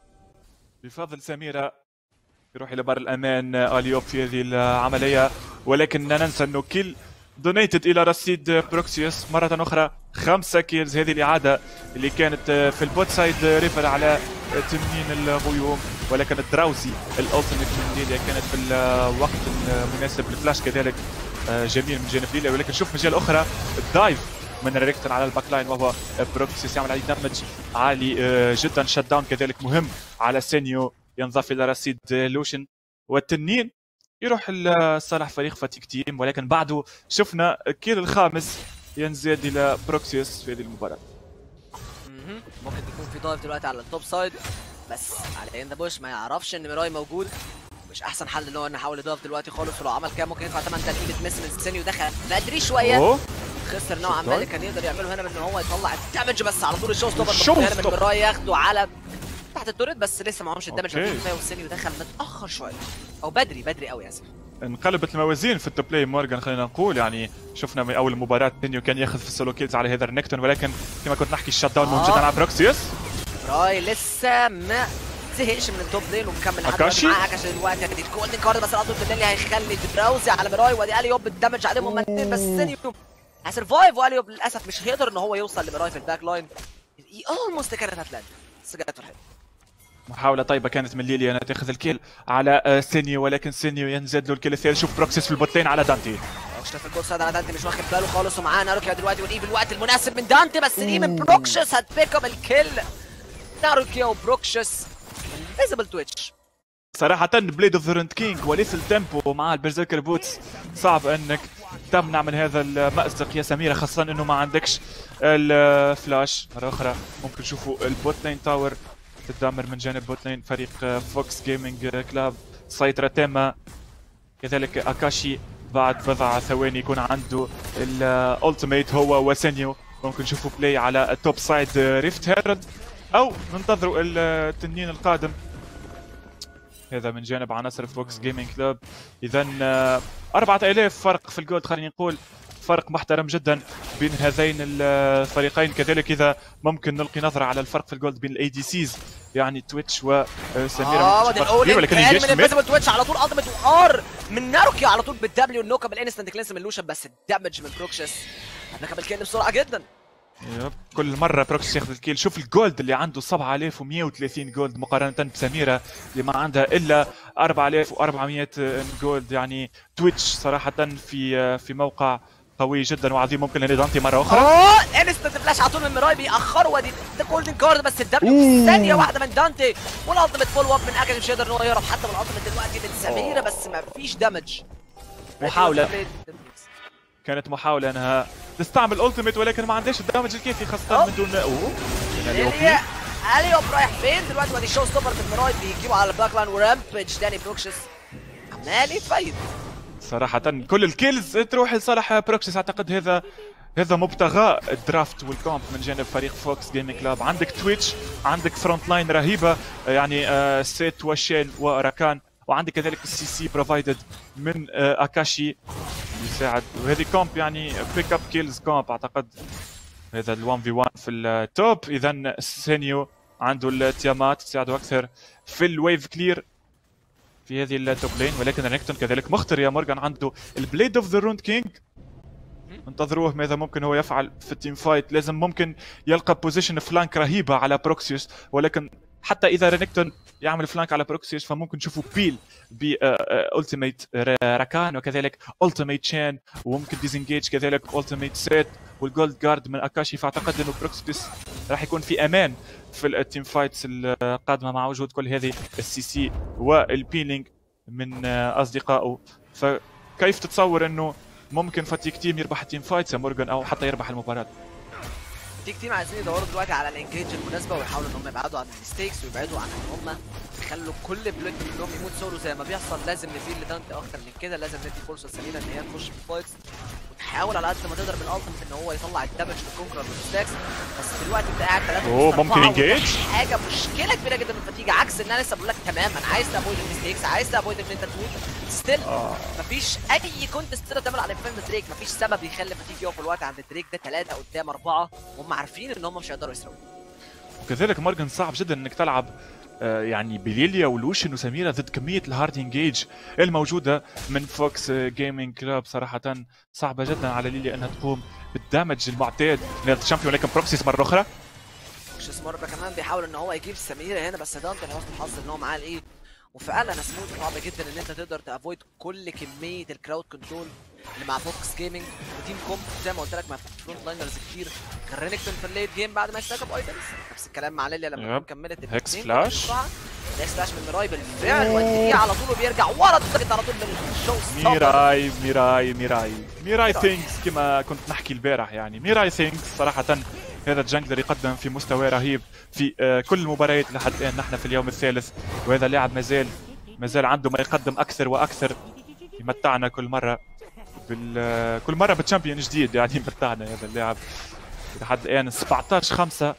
بفضل سميرة يروح إلى بر الأمان آه، اليوب في هذه العملية ولكن لا ننسى أنه كيل دونيتد إلى رصيد آه، بروكسيوس مرة أخرى خمسة كيلز هذه الإعادة اللي كانت آه، في البوت سايد آه، ريفر على آه، تنين الغيوم ولكن الدراوزي الألتيميت من ليليا كانت في الوقت المناسب الفلاش كذلك آه، جميل من جانب ليليا ولكن شوف من جهة أخرى الدايف من ريكتر على الباك لاين وهو بروكسيوس يعمل عليه دمج عالي آه، جدا شت داون كذلك مهم على سينيو ينضاف الى رصيد لوشن والتنين يروح لصالح فريق فاتيك تيم ولكن بعده شفنا كيل الخامس ينزاد الى بروكسيوس في هذه المباراه مهم. ممكن تكون في دايف دلوقتي على التوب سايد بس على ان بوش ما يعرفش ان ميراي موجود مش احسن حل ان هو انه يحاول يضاف دلوقتي خالص ولو عمل كده ممكن يدفع 8 ترتيبه مس من سينيو دخل بدري شويه اوه خسر نوعا ما اللي كان يقدر يعمله هنا بان هو يطلع الدمج بس على طول الشو ستوبر الشو المفروض هنا من ستوبر. ميراي ياخده على تحت التوريت بس لسه معهمش الدمج أوكي. كفايه والسينيو دخل متاخر شويه او بدري بدري قوي اسف انقلبت الموازين في التوب بلاي مورجان خلينا نقول يعني شفنا من اول مباراه تينيو كان ياخذ في السولو كيلز على هذا النكتون ولكن كما كنت نحكي الشات داون مهم آه. جدا على بروكسيوس راي لسه ما زهقش من التوب لين ومكمل لحد أكاشي؟ دلوقتي معاه اكاشي دلوقتي هدي الجولدن كارد بس العطف الدنيا هيخلي دراوزي على مراي وادي اليوب الدمج عليهم هما الاثنين بس سينيو هيسرفايف واليوب للاسف مش هيقدر ان هو يوصل لمراي في الباك لاين الاي اولموست كانت هتلاند بس جت في الحته محاولة طيبة كانت من ليليا انها تاخذ الكيل على آه، سينيو ولكن سينيو ينزل له الكيل الثالث شوف بروكسيس في البوتين على دانتي شاف الجول صاد على دانتي مش واخد باله خالص ومعاه ناروكيا دلوقتي وليه في الوقت المناسب من دانتي بس دي من بروكشس هتبيك اب الكيل ناروكيا وبروكشس انفيزبل تويتش صراحة بليد اوف ذا كينج وليس التيمبو مع البرزيركر بوتس صعب انك تمنع من هذا المأزق يا سميرة خاصة انه ما عندكش الفلاش مرة اخرى ممكن تشوفوا البوت لين تاور تدمر من جانب بوت لين فريق فوكس جيمنج كلاب سيطرة تامة كذلك اكاشي بعد بضع ثواني يكون عنده الالتيميت هو وسينيو ممكن نشوفوا بلاي على التوب سايد ريفت هيرد او ننتظروا التنين القادم هذا من جانب عناصر فوكس جيمنج كلوب اذا 4000 فرق في الجولد خلينا نقول فرق محترم جدا بين هذين الفريقين كذلك اذا ممكن نلقي نظره على الفرق في الجولد بين الاي دي سيز يعني تويتش وسميرة اه ده الاول ولكن من انفيزبل تويتش على طول التيميت وار من ناروكي على طول بالدبليو النوك اب الانستنت كلينس من لوشن بس الدمج من بروكشس هتركب الكيل بسرعه جدا يب كل مرة بروكس ياخذ الكيل شوف الجولد اللي عنده 7130 جولد مقارنة بسميرة اللي ما عندها إلا 4400 جولد يعني تويتش صراحة في في موقع قوي جدا وعظيم ممكن لدانتي مرة أخرى اه انستنت فلاش على طول من ميراي بيأخروا ودي ده جولدن كارد بس الدبليو ثانية واحدة من دانتي والالتيميت فول اب من اكل مش هيقدر ان هو يهرب حتى بالالتيميت دلوقتي من سميرة بس ما فيش دمج محاولة كانت محاولة انها تستعمل التيميت ولكن ما عندهاش الدمج الكافي خاصة من دون اوه اليوب اليوب رايح فين دلوقتي وادي شو ستوبر من ميراي بيجيبوا على الباك لاين ورامبج تاني بروكشس عمال يتفايد صراحة كل الكيلز تروح لصالح بروكسيس اعتقد هذا هذا مبتغى الدرافت والكومب من جانب فريق فوكس جيمنج كلاب عندك تويتش عندك فرونت لاين رهيبه يعني آه سيت وشين وراكان وعندك كذلك السي سي بروفايدد من آه اكاشي يساعد وهذه كومب يعني بيك اب كيلز كومب اعتقد هذا ال 1 في 1 في التوب اذا سينيو عنده التيامات تساعده اكثر في الويف كلير في هذه التوب لين ولكن رينكتون كذلك مخطر يا مورغان عنده البليد اوف ذا روند كينج انتظروه ماذا ممكن هو يفعل في التيم فايت لازم ممكن يلقى بوزيشن فلانك رهيبه على بروكسيوس ولكن حتى اذا رينكتون يعمل فلانك على بروكسيوس فممكن نشوفوا بيل ب التيميت راكان وكذلك التيميت شين وممكن ديزنجيج كذلك التيميت سيت والجولد جارد من اكاشي فاعتقد انه بروكسيوس راح يكون في امان في التيم فايتس القادمه مع وجود كل هذه السي سي والبيلينج من اصدقائه فكيف تتصور انه ممكن فتيك تيم يربح التيم فايتس يا مورجان او حتى يربح المباراه فتيك تيم عايزين يدوروا دلوقتي على الانجيج المناسبه ويحاولوا ان هم يبعدوا عن الميستيكس ويبعدوا عن ان هم يخلوا كل بلوك منهم يموت سولو زي ما بيحصل لازم ندي لدانت اكتر من كده لازم ندي فرصه سمينه ان هي تخش في الفايتس وتحاول على قد ما تقدر بالالتيميت ان هو يطلع الدمج بالكونكر والستاكس بس دلوقتي انت قاعد 3 اوه ممكن انجيج حاجه مشكله كبيره جدا من فتيجه عكس ان انا لسه بقول لك تمام انا عايز تافويد الميستيكس عايز تافويد ان انت تموت ستيل آه. مفيش اي كونتست تقدر تعمل على فيلم دريك مفيش سبب يخلي فتيج يقف الوقت عند دريك ده ثلاثه قدام اربعه وهم عارفين ان هم مش هيقدروا يسرقوا وكذلك مورجان صعب جدا انك تلعب يعني بليليا ولوشن وسميرة ضد كمية الهارد انجيج الموجودة من فوكس جيمنج كلاب صراحة صعبة جدا على ليليا انها تقوم بالدمج المعتاد من الشامبيون ولكن بروكسيس مرة أخرى بروكسيس مرة كمان بيحاول ان هو يجيب سميرة هنا بس دانتي حسن الحظ ان هو معاه الايه وفعلا سموث صعب جدا ان انت تقدر تافويد كل كميه الكراود كنترول اللي مع فوكس جيمنج وتيم كوم زي ما قلت لك مع فرونت لاينرز كتير كان رينكتون في الليت جيم بعد ما اشترك بايتمز نفس الكلام مع ليليا لما يب. كملت هيكس فلاش. هيكس فلاش من ميراي بالفعل ودي على طول وبيرجع ورا الضغط على طول من الشو ستوبر. ميراي ميراي ميراي ميراي ثينكس كما كنت نحكي البارح يعني ميراي ثينكس صراحة هذا الجنجلر يقدم في مستوى رهيب في آه، كل المباريات لحد الآن نحن في اليوم الثالث وهذا اللاعب مازال مازال عنده ما يقدم أكثر وأكثر يمتعنا كل مرة بال آه، كل مرة بتشامبيون جديد يعني يمتعنا هذا اللاعب لحد الآن 17 5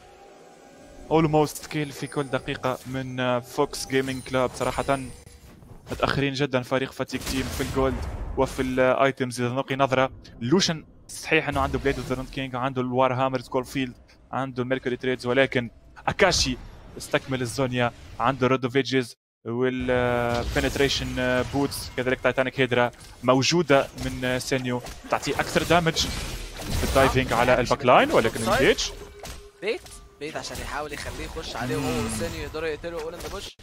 اولموست كيل في كل دقيقة من فوكس جيمنج كلاب صراحة متأخرين جدا فريق فاتيك تيم في الجولد وفي الايتمز اذا نلقي نظرة لوشن صحيح انه عنده بليد اوف ذا كينج عنده الوار هامر سكول فيلد عنده الميركوري تريدز ولكن اكاشي استكمل الزونيا عنده رود اوف ايدجز والبنتريشن بوتس كذلك تايتانيك هيدرا موجودة من سينيو تعطيه أكثر دامج في الدايفنج على الباك لاين ولكن انجيج بيت بيت عشان يحاول يخليه يخش عليه وهو والسينيو يقدروا يقتلوا اول ان ذا بوش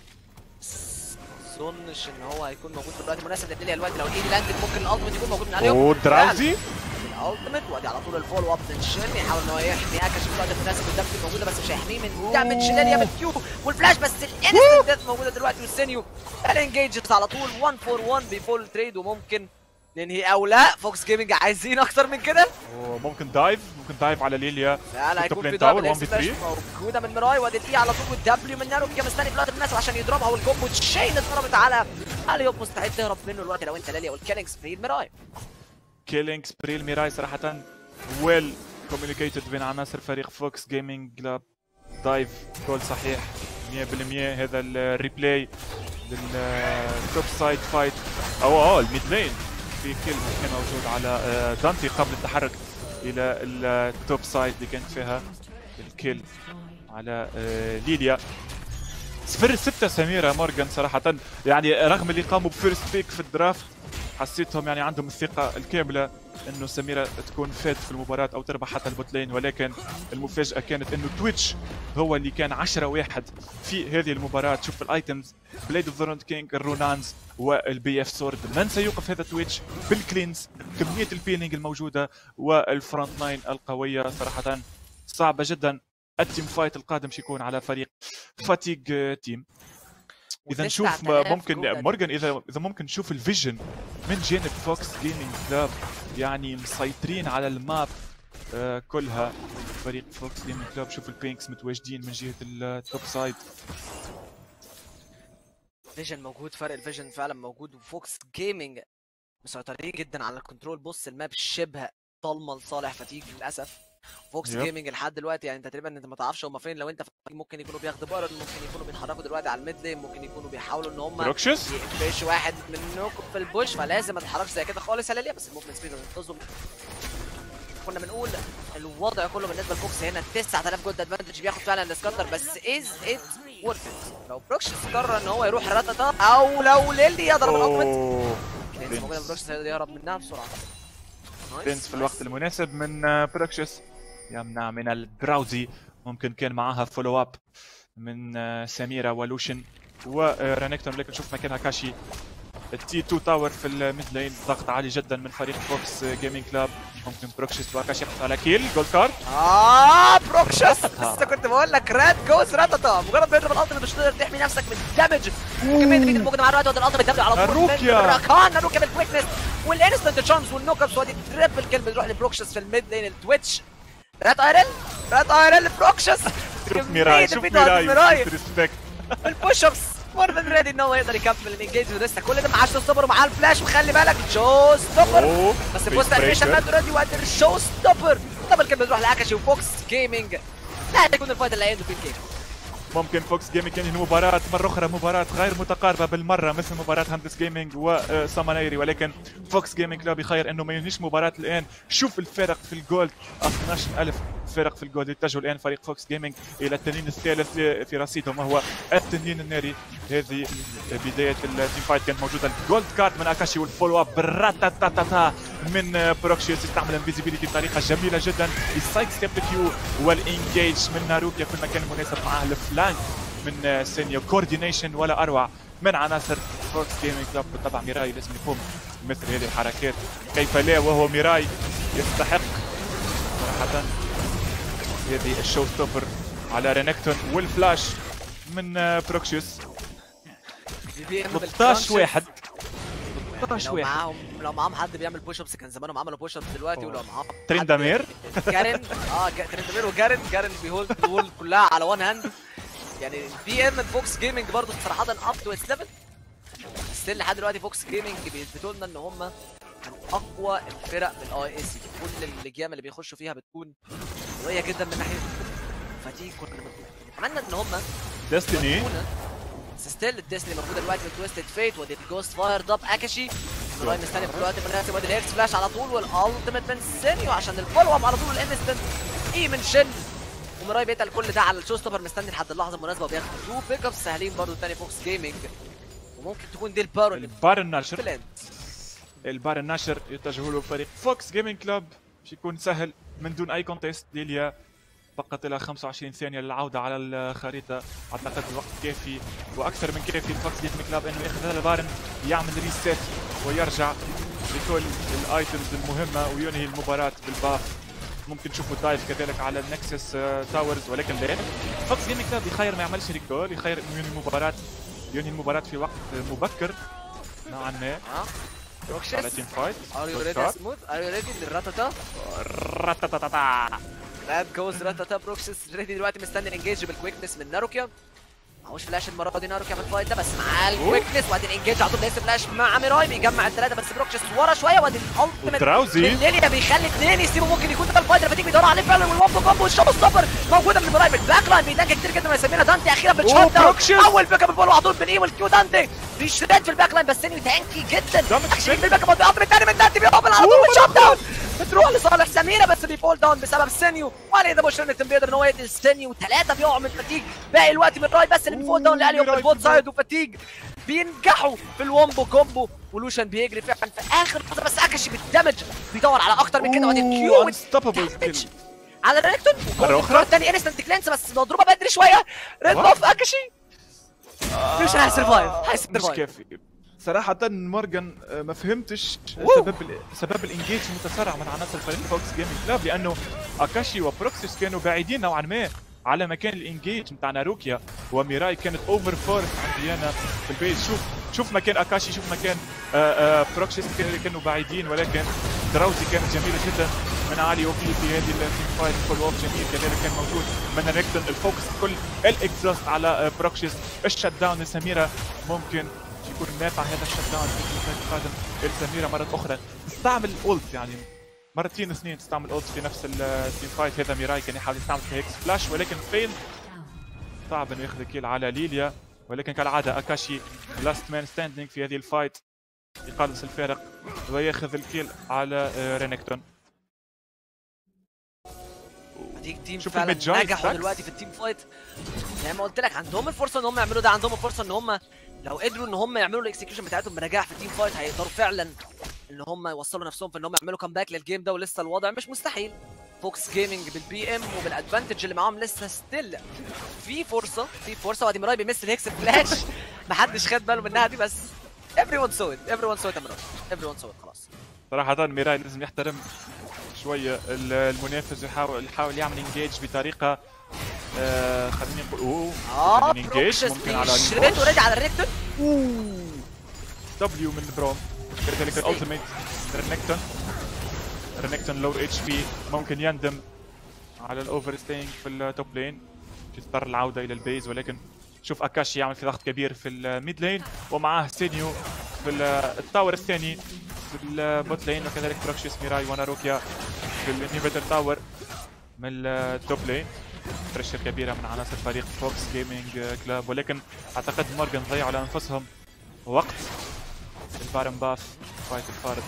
اظنش ان هو هيكون موجود في الوقت المناسب للدنيا الوقت لو الايدي لاندد ممكن الالتيميت يكون موجود من عليهم ودراوزي الالتيميت وادي على طول الفولو اب من شن يحاول ان هو يحمي اكش في الوقت المناسب الدمج موجوده بس مش هيحميه من دامج شناليا من كيو والفلاش بس الانستنت ديث موجوده دلوقتي والسينيو الانجيج على طول 1 فور 1 بفول تريد وممكن ننهي او لا فوكس جيمنج عايزين اكتر من كده وممكن دايف ممكن دايف على ليليا لا لا في هيكون التوب في لين تاور، دبل 1 اكس في 3. موجوده من مراي وادي البي على طول والدبليو من نارو كده مستني في الوقت المناسب عشان يضربها والكومبو تشين اتضربت على اليوب مستعد تهرب منه الوقت لو انت لاليا والكيلينج سبري مراي كيلينج سبري الميراي صراحة ويل كوميونيكيتد بين عناصر فريق فوكس جيمنج كلاب دايف جول صحيح 100% هذا الريبلاي للتوب سايد فايت او اه الميد لين في كل كان موجود على آه، دانتي قبل التحرك الى التوب سايد اللي كانت فيها الكيل على آه، ليليا صفر ستة سميرة مورغان صراحة يعني رغم اللي قاموا بفيرست بيك في الدرافت حسيتهم يعني عندهم الثقة الكاملة انه سميرة تكون فات في المباراة او تربح حتى البوتلين ولكن المفاجأة كانت انه تويتش هو اللي كان 10 واحد في هذه المباراة شوف الايتمز بليد اوف ذا كينج الرونانز والبي اف سورد من سيوقف هذا تويتش بالكلينز كمية البيلينج الموجودة والفرونت لاين القوية صراحة صعبة جدا التيم فايت القادم شيكون على فريق فاتيج آه، تيم اذا نشوف 9000 ممكن جولد. مورجان اذا اذا ممكن نشوف الفيجن من جانب فوكس جيمنج كلاب يعني مسيطرين على الماب آه، كلها فريق فوكس جيمنج كلاب شوف البينكس متواجدين من جهه التوب سايد فيجن موجود فرق الفيجن فعلا موجود وفوكس جيمنج مسيطرين جدا على الكنترول بص الماب شبه ضلمه لصالح فتيج للاسف فوكس يب. جيمنج لحد دلوقتي يعني انت تقريبا انت ما تعرفش هم فين لو انت فتيج ممكن يكونوا بياخدوا بارد ممكن يكونوا بيتحركوا دلوقتي على الميد لين ممكن يكونوا بيحاولوا ان هم بروكشس يقفش واحد منكم في البوش فلازم ما تتحركش زي كده خالص يا ليليا بس الموفمنت سبيد هتنقذهم كنا بنقول الوضع كله بالنسبه لفوكس هنا 9000 جولد ادفانتج بياخد فعلا السكاتر بس از ات ورث لو بروكش قرر ان هو يروح راتاتا او لو ليلي يضرب الالتيميت اوه لينز موجوده من بروكش هيقدر يهرب منها بسرعه نايس، بينز في الوقت نايس. المناسب من آه، بروكشس يمنع من الدراوزي ممكن كان معاها فولو اب من آه، سميرة ولوشن ورانكتون لكن نشوف مكانها كاشي التي 2 تاور في الميد لين ضغط عالي جدا من فريق فوكس جيمنج كلاب ممكن بروكشس وكاشي يحط على كيل جولد كارد اه بروكشس لسه كنت بقول لك رات جوز راتاتا مجرد ما يضرب الالتيميت مش تقدر تحمي نفسك من الدمج كميه الفيد الموجوده مع الوقت وده الالتيميت دمج على طول من الروكيا. راكان الروكيا بالكويكنس والانستنت تشانس والنوك ابس وادي تريبل كيل بتروح لبروكشس في الميد لين التويتش رات ايرل رات ايرل بروكشس شوف ميراي شوف ميراي ميراي ريسبكت البوش ابس مور ذان ريدي ان هو يقدر يكمل الانجيج ولسه كل ده معاه شو ستوبر ومعاه الفلاش وخلي بالك شو ستوبر اوه بس فيس البوست انيميشن بريكر. مات اوريدي وقت الشو ستوبر دبل كيل بتروح لاكاشي وفوكس جيمنج لا يكون الفايت اللي هيندو في الجيم ممكن فوكس جيمنج ينهي المباراة مرة أخرى مباراة غير متقاربة بالمرة مثل مباراة هاندس جيمنج وسامانيري ولكن فوكس جيمنج كلاب يخير انه ما ينهيش مباراة الآن شوف الفرق في الجولد 12000 فرق في الجولد يتجهوا الآن فريق فوكس جيمنج إلى التنين الثالث في رصيدهم وهو التنين الناري هذه بداية التيم فايت كانت موجودة الجولد كارد من أكاشي والفولو اب بالراتاتاتاتا من بروكشيوس يستعمل انفيزيبيليتي بطريقة جميلة جدا يسايد ستيب كيو والانجيج من ناروكيا في المكان المناسب معاه الفلانك من سينيو كوردينيشن ولا اروع من عناصر فوركس جيمنج كلاب بالطبع ميراي لازم يقوم مثل هذه الحركات كيف لا وهو ميراي يستحق صراحة هذه الشو ستوبر على رينكتون والفلاش من بروكسيوس 13 واحد 13 لو واحد معاهم لو معاهم حد بيعمل بوش ابس كان زمانهم عملوا بوش ابس دلوقتي ولو معاهم حد تريندامير جارن اه جا- تريندامير وجارن جارن بيهولد الوول كلها على وان هاند يعني البي ام فوكس جيمنج برضه صراحه اب تو اتس ليفل ستيل لحد دلوقتي فوكس جيمنج بيثبتوا لنا ان هم من اقوى الفرق في الاي اس كل اللجام اللي بيخشوا فيها بتكون قويه جدا من ناحيه فتيج كنا اتمنى ان هم ديستني يودونا. بس ستيل الديسني موجوده دلوقتي من تويستد فيت ودي الجوست فاير دب اكاشي راي مستني في الوقت المناسب وادي الهيرس فلاش على طول والالتيميت من سينيو عشان الفولو اب على طول الانستنت اي من شن ومراي بيتقل كل ده على الشو ستوبر مستني لحد اللحظه المناسبه وبياخد تو بيك ابس سهلين برضه تاني فوكس جيمنج وممكن تكون دي البارو اللي البار في الناشر الاند البار الناشر يتجهوا له فريق فوكس جيمنج كلوب مش يكون سهل من دون اي كونتيست ليليا فقط الى 25 ثانيه للعوده على الخريطه اعتقد الوقت كافي واكثر من كافي لفوكس جيم كلاب انه ياخذ هذا البارن يعمل ريسيت ويرجع بكل الايتمز المهمه وينهي المباراه بالباف ممكن تشوفوا دايف كذلك على النكسس تاورز ولكن لا فوكس جيم كلاب يخير ما يعملش ريكول يخير انه ينهي المباراه ينهي المباراه في وقت مبكر نوعا ما ها بروكشس على تيم فايت ار يو Good ريدي start. سموث ار يو ريدي للراتاتا راتاتاتاتا. راد جوز راتاتا بروكسس ريدي دلوقتي مستني الانجيج بالكويكنس من ناروكيا معهوش فلاش المره دي ناروكيا في الفايت ده بس معاه الكويكنس وادي الانجيج على طول لسه فلاش مع ميراي بيجمع الثلاثه بس بروكسس ورا شويه وادي الالتيميت ودراوزي. من ليليا بيخلي اثنين يسيبوا ممكن يكون ده الفايت اللي فتيك بيدور عليه فعلا والوامبو كومبو والشوب ستوبر موجوده من ميراي بالباك لاين بيدنك كتير جدا من سمينا دانتي اخيرا بالشوت داون بروكسس. اول بيك اب البول على طول بالاي والكيو دانتي بيشرد في الباك لاين بس سينيو تانكي جدا دامج اكشلي في الباك اب بيقطم الثاني من دانتي بيقبل على طول بالشوت داون بتروح لصالح سميره بس بيفول داون بسبب سينيو وعليه ده بوشرنتون بيقدر ان هو يقتل سينيو ثلاثه بيقعوا من فتيج باقي الوقت من راي بس اللي بيفول داون لاليوم ميراي بالبوت في سايد وفتيج بينجحوا في الوombo كومبو ولوشان بيجري فعلا في اخر لحظه بس اكشي بالدمج بيدور على اكتر من كده وادي الكيو انستوببل والدمج على ريكتون مرة أخرى. الثاني انستنت كلينس بس مضروبه بدري شويه ريد واو. باف اكشي لوشان هيسرفايف مش هيسرفايف كافي صراحة مورجان آه، ما فهمتش سبب ال... سبب الانجيج المتسارع من عناصر فريق فوكس جيمنج كلاب لانه اكاشي وبروكسيس كانوا بعيدين نوعا ما على مكان الانجيج نتاع ناروكيا وميراي كانت اوفر فورس عند ديانا في البيت شوف شوف مكان اكاشي شوف مكان آه، آه، بروكسيس كان- كانوا بعيدين ولكن دراوزي كانت جميلة جدا من علي وفي في هذه التيم فايت كل وقت جميل كذلك كان موجود من ريكتون الفوكس كل الاكزوست على آه، بروكسيس الشت داون لسميرة ممكن يكون نافع هذا الشت داون في الفايت القادم لسميرة مرة أخرى تستعمل أولت يعني مرتين اثنين تستعمل أولت في نفس التيم فايت هذا ميراي كان يحاول يستعمل في هيكس فلاش ولكن فين صعب انه ياخذ كيل على ليليا ولكن كالعادة أكاشي لاست مان ستاندينج في هذه الفايت يقلص الفارق وياخذ الكيل على آه، رينكتون ديك تيم شوف فعلا الميد جاي نجحوا ستاكس. دلوقتي في التيم فايت زي ما قلت لك عندهم الفرصه ان هم يعملوا ده عندهم الفرصه ان هم لو قدروا ان هم يعملوا الاكسكيوشن بتاعتهم بنجاح في التيم فايت هيقدروا فعلا ان هم يوصلوا نفسهم في ان هم يعملوا كامباك للجيم ده ولسه الوضع مش مستحيل فوكس جيمنج بالبي ام وبالادفانتج اللي معاهم لسه ستيل في فرصه في فرصه وادي مراي بيمس الهيكس فلاش محدش خد باله منها دي بس everyone saw it everyone saw it يا مراي everyone saw it خلاص صراحة ميراي لازم يحترم شوية ال- المنافس ويحاول يحاول يعمل انجيج بطريقة آه خليني نقول اوه اه خليني انجيج بروكشس ممكن على بيشرد اوريدي على الريكتون دبليو من بروم كذلك الالتيميت رينكتون رينكتون لو اتش بي ممكن يندم على الاوفر ستينج في التوب لين يضطر العودة الى البيز ولكن شوف اكاشي يعمل في ضغط كبير في الميد لين ومعاه سينيو في ال- التاور الثاني في البوت لين وكذلك بروكشيس ميراي وناروكيا في الانهيبيتر تاور من التوب لين بريشر كبيرة من عناصر فريق فوكس جيمنج كلاب ولكن اعتقد مورجان ضيعوا على انفسهم وقت البارن باف فايت الفارض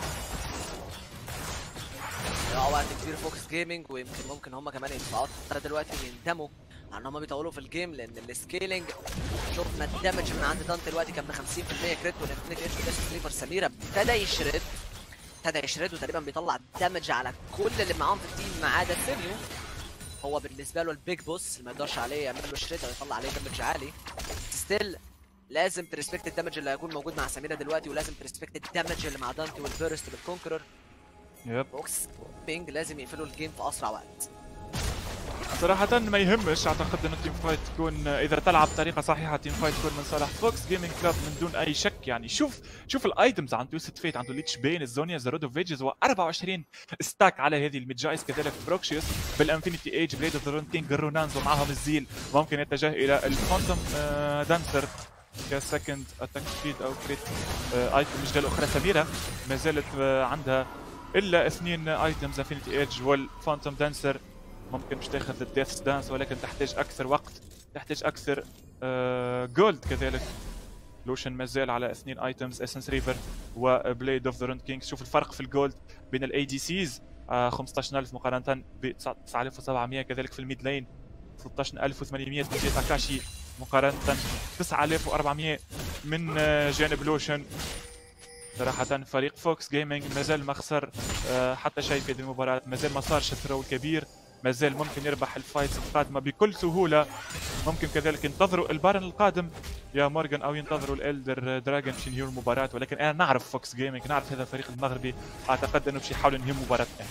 اه وقت كبير فوكس جيمنج ويمكن ممكن هم كمان يدفعوا ترى دلوقتي ويندموا على ان هم بيطولوا في الجيم لان السكيلينج شفنا الدمج من عند دانت دلوقتي كان ب 50% كريت والانفينيتي اتش بي سليبر سميره ابتدى يشرد ابتدى يشرد وتقريبا بيطلع دمج على كل اللي معاهم في التيم ما عدا سينيو هو بالنسبه له البيج بوس اللي ما يقدرش عليه يعمل له شريد او يطلع عليه دمج عالي ستيل لازم تريسبكت الدمج اللي هيكون موجود مع سميره دلوقتي ولازم تريسبكت الدمج اللي مع دانتي والبيرست بالكونكرر يب بوكس بينج لازم يقفلوا الجيم في اسرع وقت صراحة ما يهمش اعتقد انه التيم فايت تكون اذا تلعب بطريقة صحيحة التيم فايت تكون من صالح فوكس جيمنج كلاب من دون اي شك يعني شوف شوف الايتمز عند تويست فيت عنده ليتش بين الزونيا زرود اوف فيجز و24 ستاك على هذه الميدجايز كذلك بروكشيوس بالانفينيتي ايج بليد اوف ذا رون كينج الرونانز ومعهم الزيل ممكن يتجه الى الفانتوم دانسر كسكند اتاك سبيد او كريت ايتم مش الاخرى سميرة ما زالت آه، عندها الا اثنين ايتمز انفينيتي ايج والفانتوم دانسر ممكن مش تاخذ الديث دانس ولكن تحتاج اكثر وقت تحتاج اكثر جولد كذلك لوشن ما زال على اثنين ايتمز اسنس ريفر وبليد اوف ذا روند كينج شوف الفرق في الجولد بين الاي دي سيز 15000 مقارنه ب 9700 كذلك في الميد لين 13800 من جهه اكاشي مقارنه 9400 من آه، جانب لوشن صراحة فريق فوكس جيمنج ما زال ما خسر آه، حتى شيء في هذه المباراة ما زال ما صارش الثرو الكبير ما زال ممكن يربح الفايتس القادمه بكل سهوله ممكن كذلك ينتظروا البارن القادم يا مورغان او ينتظروا الالدر دراجون في نهايه المباراه ولكن انا نعرف فوكس جيمنج نعرف هذا الفريق المغربي اعتقد انه باش يحاولوا ينهي المباراه الان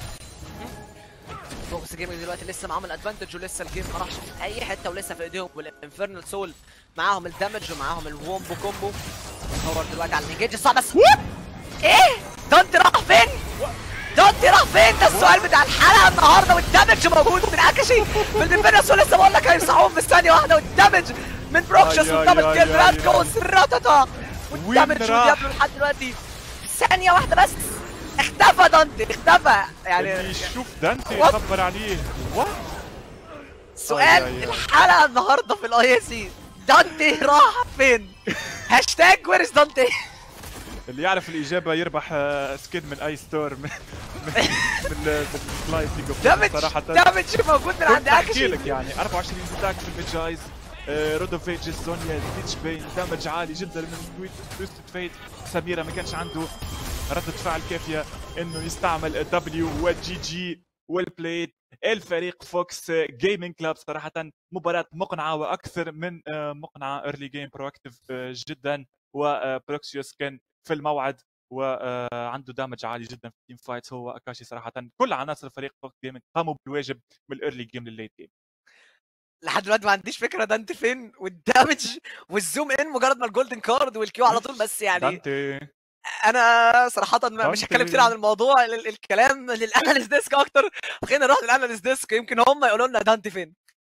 فوكس جيمنج دلوقتي لسه معاهم الادفانتج ولسه الجيم ما راحش في اي حته ولسه في ايديهم والانفرنال سول معاهم الدمج ومعاهم الوومبو كومبو هو دلوقتي على الانجيج الصعب بس ايه دونتي راح فين؟ دونتي راح فين؟ ده السؤال بتاع الحلقه النهارده والدمج موجود من اكاشي من الانفرنال سول لسه بقول لك هيصحوهم في ثانيه واحده والدمج من بروكشس آي آي والدبل آي كيل آي راتكوس راتاتا والدمج وين راح؟ وديابلو لحد دلوقتي ثانيه واحده بس اختفى دونتي اختفى اللي يعني يشوف دانتي وات؟ يخبر عليه وات سؤال آي آي آي. الحلقه النهارده في الاي سي دانتي راح فين؟ هاشتاج وير از دانتي اللي يعرف الاجابه يربح آه، سكين من اي ستور من من من سلايس ليج اوف دامج صراحه دامج موجود من عند كنت احكي اكشن لك يعني 24 ستاك في الميدجايز رودوفيج سونيا تيتش بين دامج عالي جدا من تويستد فيت سميره ما كانش عنده ردة فعل كافية انه يستعمل الدبليو والجي جي والبليد الفريق فوكس جيمنج كلاب صراحة مباراة مقنعة واكثر من آه، مقنعة ايرلي جيم برواكتيف جدا وبروكسيوس كان في الموعد وعنده دامج عالي جدا في التيم فايتس هو اكاشي صراحة كل عناصر فريق فوكس جيمنج قاموا بالواجب من الايرلي جيم للليت جيم لحد دلوقتي ما عنديش فكره دانتي فين والدامج والزوم ان مجرد ما الجولدن كارد والكيو على طول بس يعني دانتي انا صراحه ما مش دانتي. هتكلم كتير عن الموضوع ال- الكلام للاناليست ديسك اكتر خلينا نروح للاناليست ديسك يمكن هم يقولوا لنا دانتي فين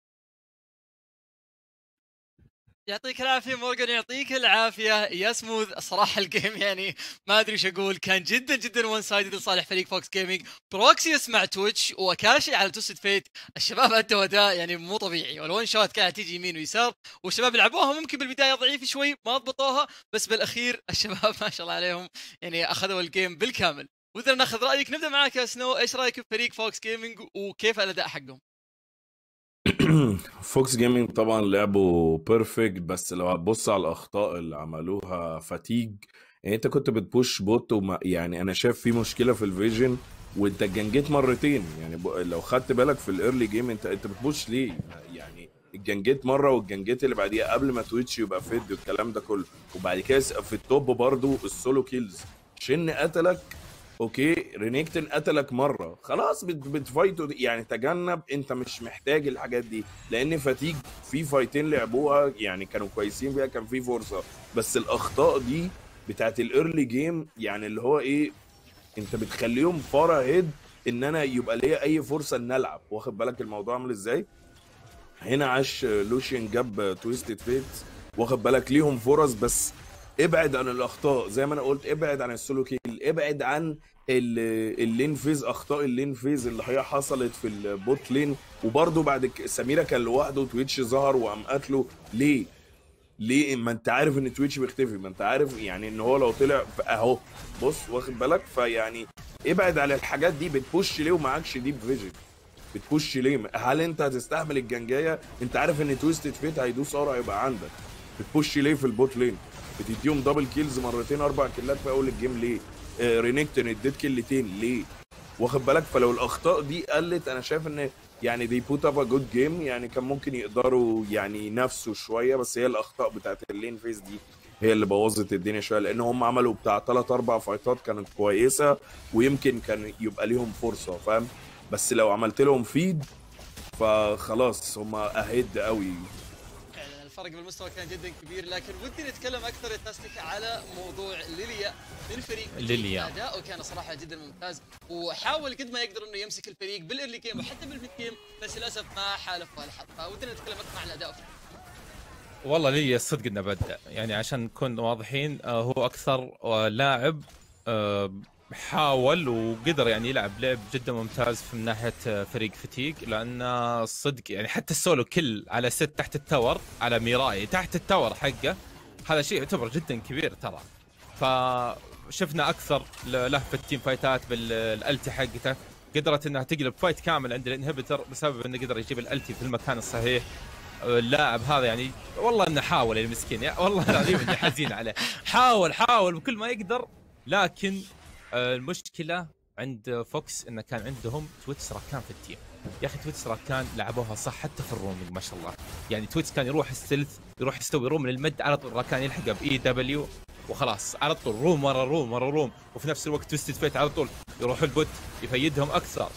يعطيك العافيه مورجان يعطيك العافيه يا سموث الصراحه الجيم يعني ما ادري ايش اقول كان جدا جدا وان سايد لصالح فريق فوكس جيمنج بروكسيوس مع تويتش وكاشي على توست فيت الشباب ادوا اداء يعني مو طبيعي والوان شوت كانت تيجي يمين ويسار والشباب لعبوها ممكن بالبدايه ضعيف شوي ما ضبطوها بس بالاخير الشباب ما شاء الله عليهم يعني اخذوا الجيم بالكامل ودنا ناخذ رايك نبدا معاك يا سنو ايش رايك بفريق فوكس جيمنج وكيف الاداء حقهم فوكس جيمنج طبعا لعبوا بيرفكت بس لو هتبص على الاخطاء اللي عملوها فاتيج يعني انت كنت بتبوش بوت وما يعني انا شايف في مشكله في الفيجن وانت جنجيت مرتين يعني ب- لو خدت بالك في الايرلي جيم انت انت بتبوش ليه يعني الجنجيت مره والجنجيت اللي بعديها قبل ما تويتش يبقى فيد والكلام ده كله وبعد كده في التوب برضو السولو كيلز شن قتلك اوكي رينيكتن قتلك مره خلاص بت- بتفايتوا دي- يعني تجنب انت مش محتاج الحاجات دي لان فاتيج في فايتين لعبوها يعني كانوا كويسين فيها كان في فرصه بس الاخطاء دي بتاعت الايرلي جيم يعني اللي هو ايه انت بتخليهم فار هيد ان انا يبقى ليا اي فرصه ان العب واخد بالك الموضوع عامل ازاي هنا عاش لوشيان جاب تويستد فيت واخد بالك ليهم فرص بس ابعد عن الاخطاء زي ما انا قلت ابعد عن السولو كيل ابعد عن ال- اللين فيز اخطاء اللين فيز اللي هي حصلت في البوت لين وبرده بعد ك- سميره كان لوحده وتويتش ظهر وقام قتله ليه؟ ليه ما انت عارف ان تويتش بيختفي ما انت عارف يعني ان هو لو طلع ف- اهو بص واخد بالك فيعني ابعد عن الحاجات دي بتبوش ليه ومعكش ديب فيجن بتبوش ليه هل انت هتستحمل الجنجايه انت عارف ان تويستد فيت هيدوس ار هيبقى عندك بتبوش ليه في البوت لين بتديهم دبل كيلز مرتين اربع كيلات في اول الجيم ليه آه رينيكتون اديت كيلتين ليه واخد بالك فلو الاخطاء دي قلت انا شايف ان يعني دي بوت اب جود جيم يعني كان ممكن يقدروا يعني ينافسوا شويه بس هي الاخطاء بتاعت اللين فيس دي هي اللي بوظت الدنيا شويه لان هم عملوا بتاع ثلاث اربع فايتات كانت كويسه ويمكن كان يبقى ليهم فرصه فاهم بس لو عملت لهم فيد فخلاص هم اهيد قوي يعني الفرق بالمستوى كان جدا كبير لكن ودي نتكلم اكثر يا تاستيك على موضوع ليليا من فريق ليليا. اداؤه كان صراحه جدا ممتاز وحاول قد ما يقدر انه يمسك الفريق بالايرلي جيم وحتى بالميد جيم بس للاسف ما حالفه الحظ فودنا نتكلم اكثر عن الاداء والله لي الصدق انه بدع يعني عشان نكون واضحين آه، هو اكثر آه، لاعب آه، حاول وقدر يعني يلعب لعب جدا ممتاز من ناحيه آه، فريق فتيق لان الصدق يعني حتى السولو كل على ست تحت التور على ميراي تحت التور حقه هذا شيء يعتبر جدا كبير ترى فشفنا اكثر ل- له في التيم فايتات بالالتي حقته قدرت انها تقلب فايت كامل عند الانهبيتر بسبب انه قدر يجيب الالتي في المكان الصحيح اللاعب هذا يعني والله انه حاول المسكين يا والله العظيم اني حزين عليه حاول حاول بكل ما يقدر لكن آه، المشكله عند فوكس انه كان عندهم تويتس ركان في التيم يا اخي تويتس ترى كان لعبوها صح حتى في الرومينج ما شاء الله يعني تويتس كان يروح السلث يروح يستوي روم للمد على طول راكان يلحقه باي دبليو وخلاص على طول روم ورا روم ورا روم وفي نفس الوقت تويستد فيت على طول يروح البوت يفيدهم اكثر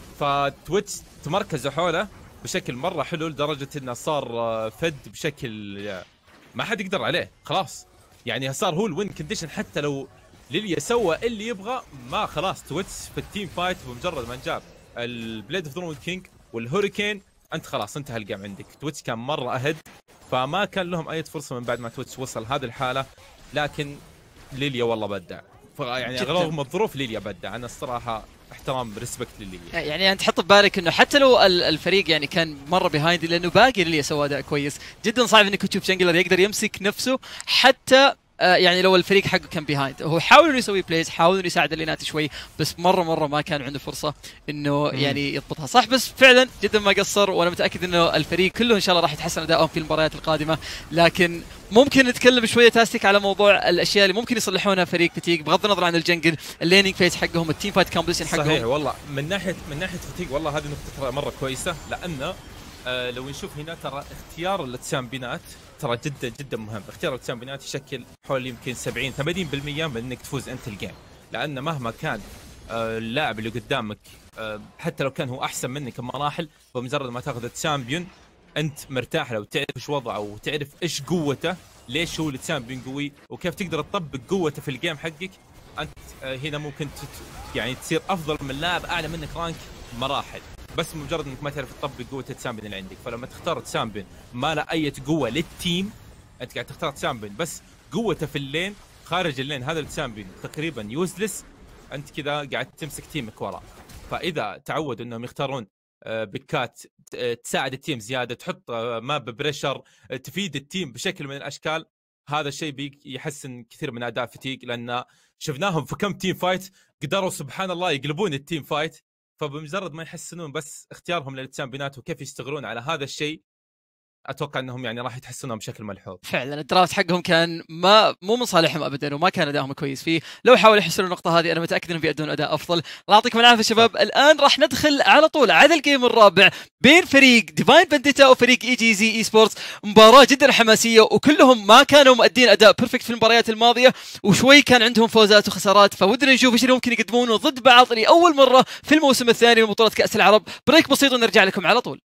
فتويتس تمركزوا حوله بشكل مره حلو لدرجه انه صار آه، فد بشكل آه، ما حد يقدر عليه خلاص يعني صار هو الوين كونديشن حتى لو ليليا سوى اللي يبغى ما خلاص تويتس في التيم فايت بمجرد ما جاب البليد اوف ثرون كينج والهوريكين انت خلاص انتهى الجيم عندك تويتس كان مره اهد فما كان لهم اي فرصه من بعد ما تويتس وصل هذه الحاله لكن ليليا والله بدع يعني جداً. رغم الظروف ليليا بدع انا الصراحه احترام ريسبكت لليليا يعني انت حط ببالك انه حتى لو ال- الفريق يعني كان مره بيهايند لانه باقي اللي سوى اداء كويس جدا صعب انك تشوف جنجلر يقدر يمسك نفسه حتى آه، يعني لو الفريق حقه كان بيهايند هو حاول انه يسوي بلايز حاول انه يساعد اللينات شوي بس مره مره ما كان عنده فرصه انه مم. يعني يضبطها صح بس فعلا جدا ما قصر وانا متاكد انه الفريق كله ان شاء الله راح يتحسن ادائهم في المباريات القادمه لكن ممكن نتكلم شويه تاستيك على موضوع الاشياء اللي ممكن يصلحونها فريق فتيق بغض النظر عن الجنجل الليننج فيس حقهم التيم فايت كومبوزيشن حقهم صحيح والله من ناحيه من ناحيه فتيق والله هذه نقطه ترى مره كويسه لان آه لو نشوف هنا ترى اختيار التشامبيونات ترى جدا جدا مهم اختيار التشامبيونات يشكل حول يمكن 70 80% من انك تفوز انت الجيم لان مهما كان آه اللاعب اللي قدامك آه حتى لو كان هو احسن منك بمراحل بمجرد ما تاخذ التشامبيون انت مرتاح له وتعرف ايش وضعه وتعرف ايش قوته ليش هو التشامبيون قوي وكيف تقدر تطبق قوته في الجيم حقك انت آه، هنا ممكن تت يعني تصير افضل من لاعب اعلى منك رانك مراحل بس مجرد انك ما تعرف تطبق قوه التشامبيون اللي عندك فلما تختار تشامبيون ما له اي قوه للتيم انت قاعد تختار تشامبيون بس قوته في اللين خارج اللين هذا التشامبيون تقريبا يوزلس انت كذا قاعد تمسك تيمك وراه فاذا تعودوا انهم يختارون آه، بكات آه، تساعد التيم زياده تحط آه، ماب بريشر آه، تفيد التيم بشكل من الاشكال هذا الشيء بيحسن كثير من اداء فتيق لان شفناهم في كم تيم فايت قدروا سبحان الله يقلبون التيم فايت فبمجرد ما يحسنون بس اختيارهم للتشامبيونات وكيف يشتغلون على هذا الشيء اتوقع انهم يعني راح يتحسنون بشكل ملحوظ فعلا الدرافت حقهم كان ما مو من صالحهم ابدا وما كان ادائهم كويس فيه لو حاولوا يحسنوا النقطه هذه انا متاكد انهم بيأدون اداء افضل الله يعطيكم العافيه شباب الان راح ندخل على طول على الجيم الرابع بين فريق ديفاين بنديتا وفريق اي جي زي اي سبورتس مباراه جدا حماسيه وكلهم ما كانوا مؤدين اداء بيرفكت في المباريات الماضيه وشوي كان عندهم فوزات وخسارات فودنا نشوف ايش اللي ممكن يقدمونه ضد بعض لاول مره في الموسم الثاني من بطوله كاس العرب بريك بسيط ونرجع لكم على طول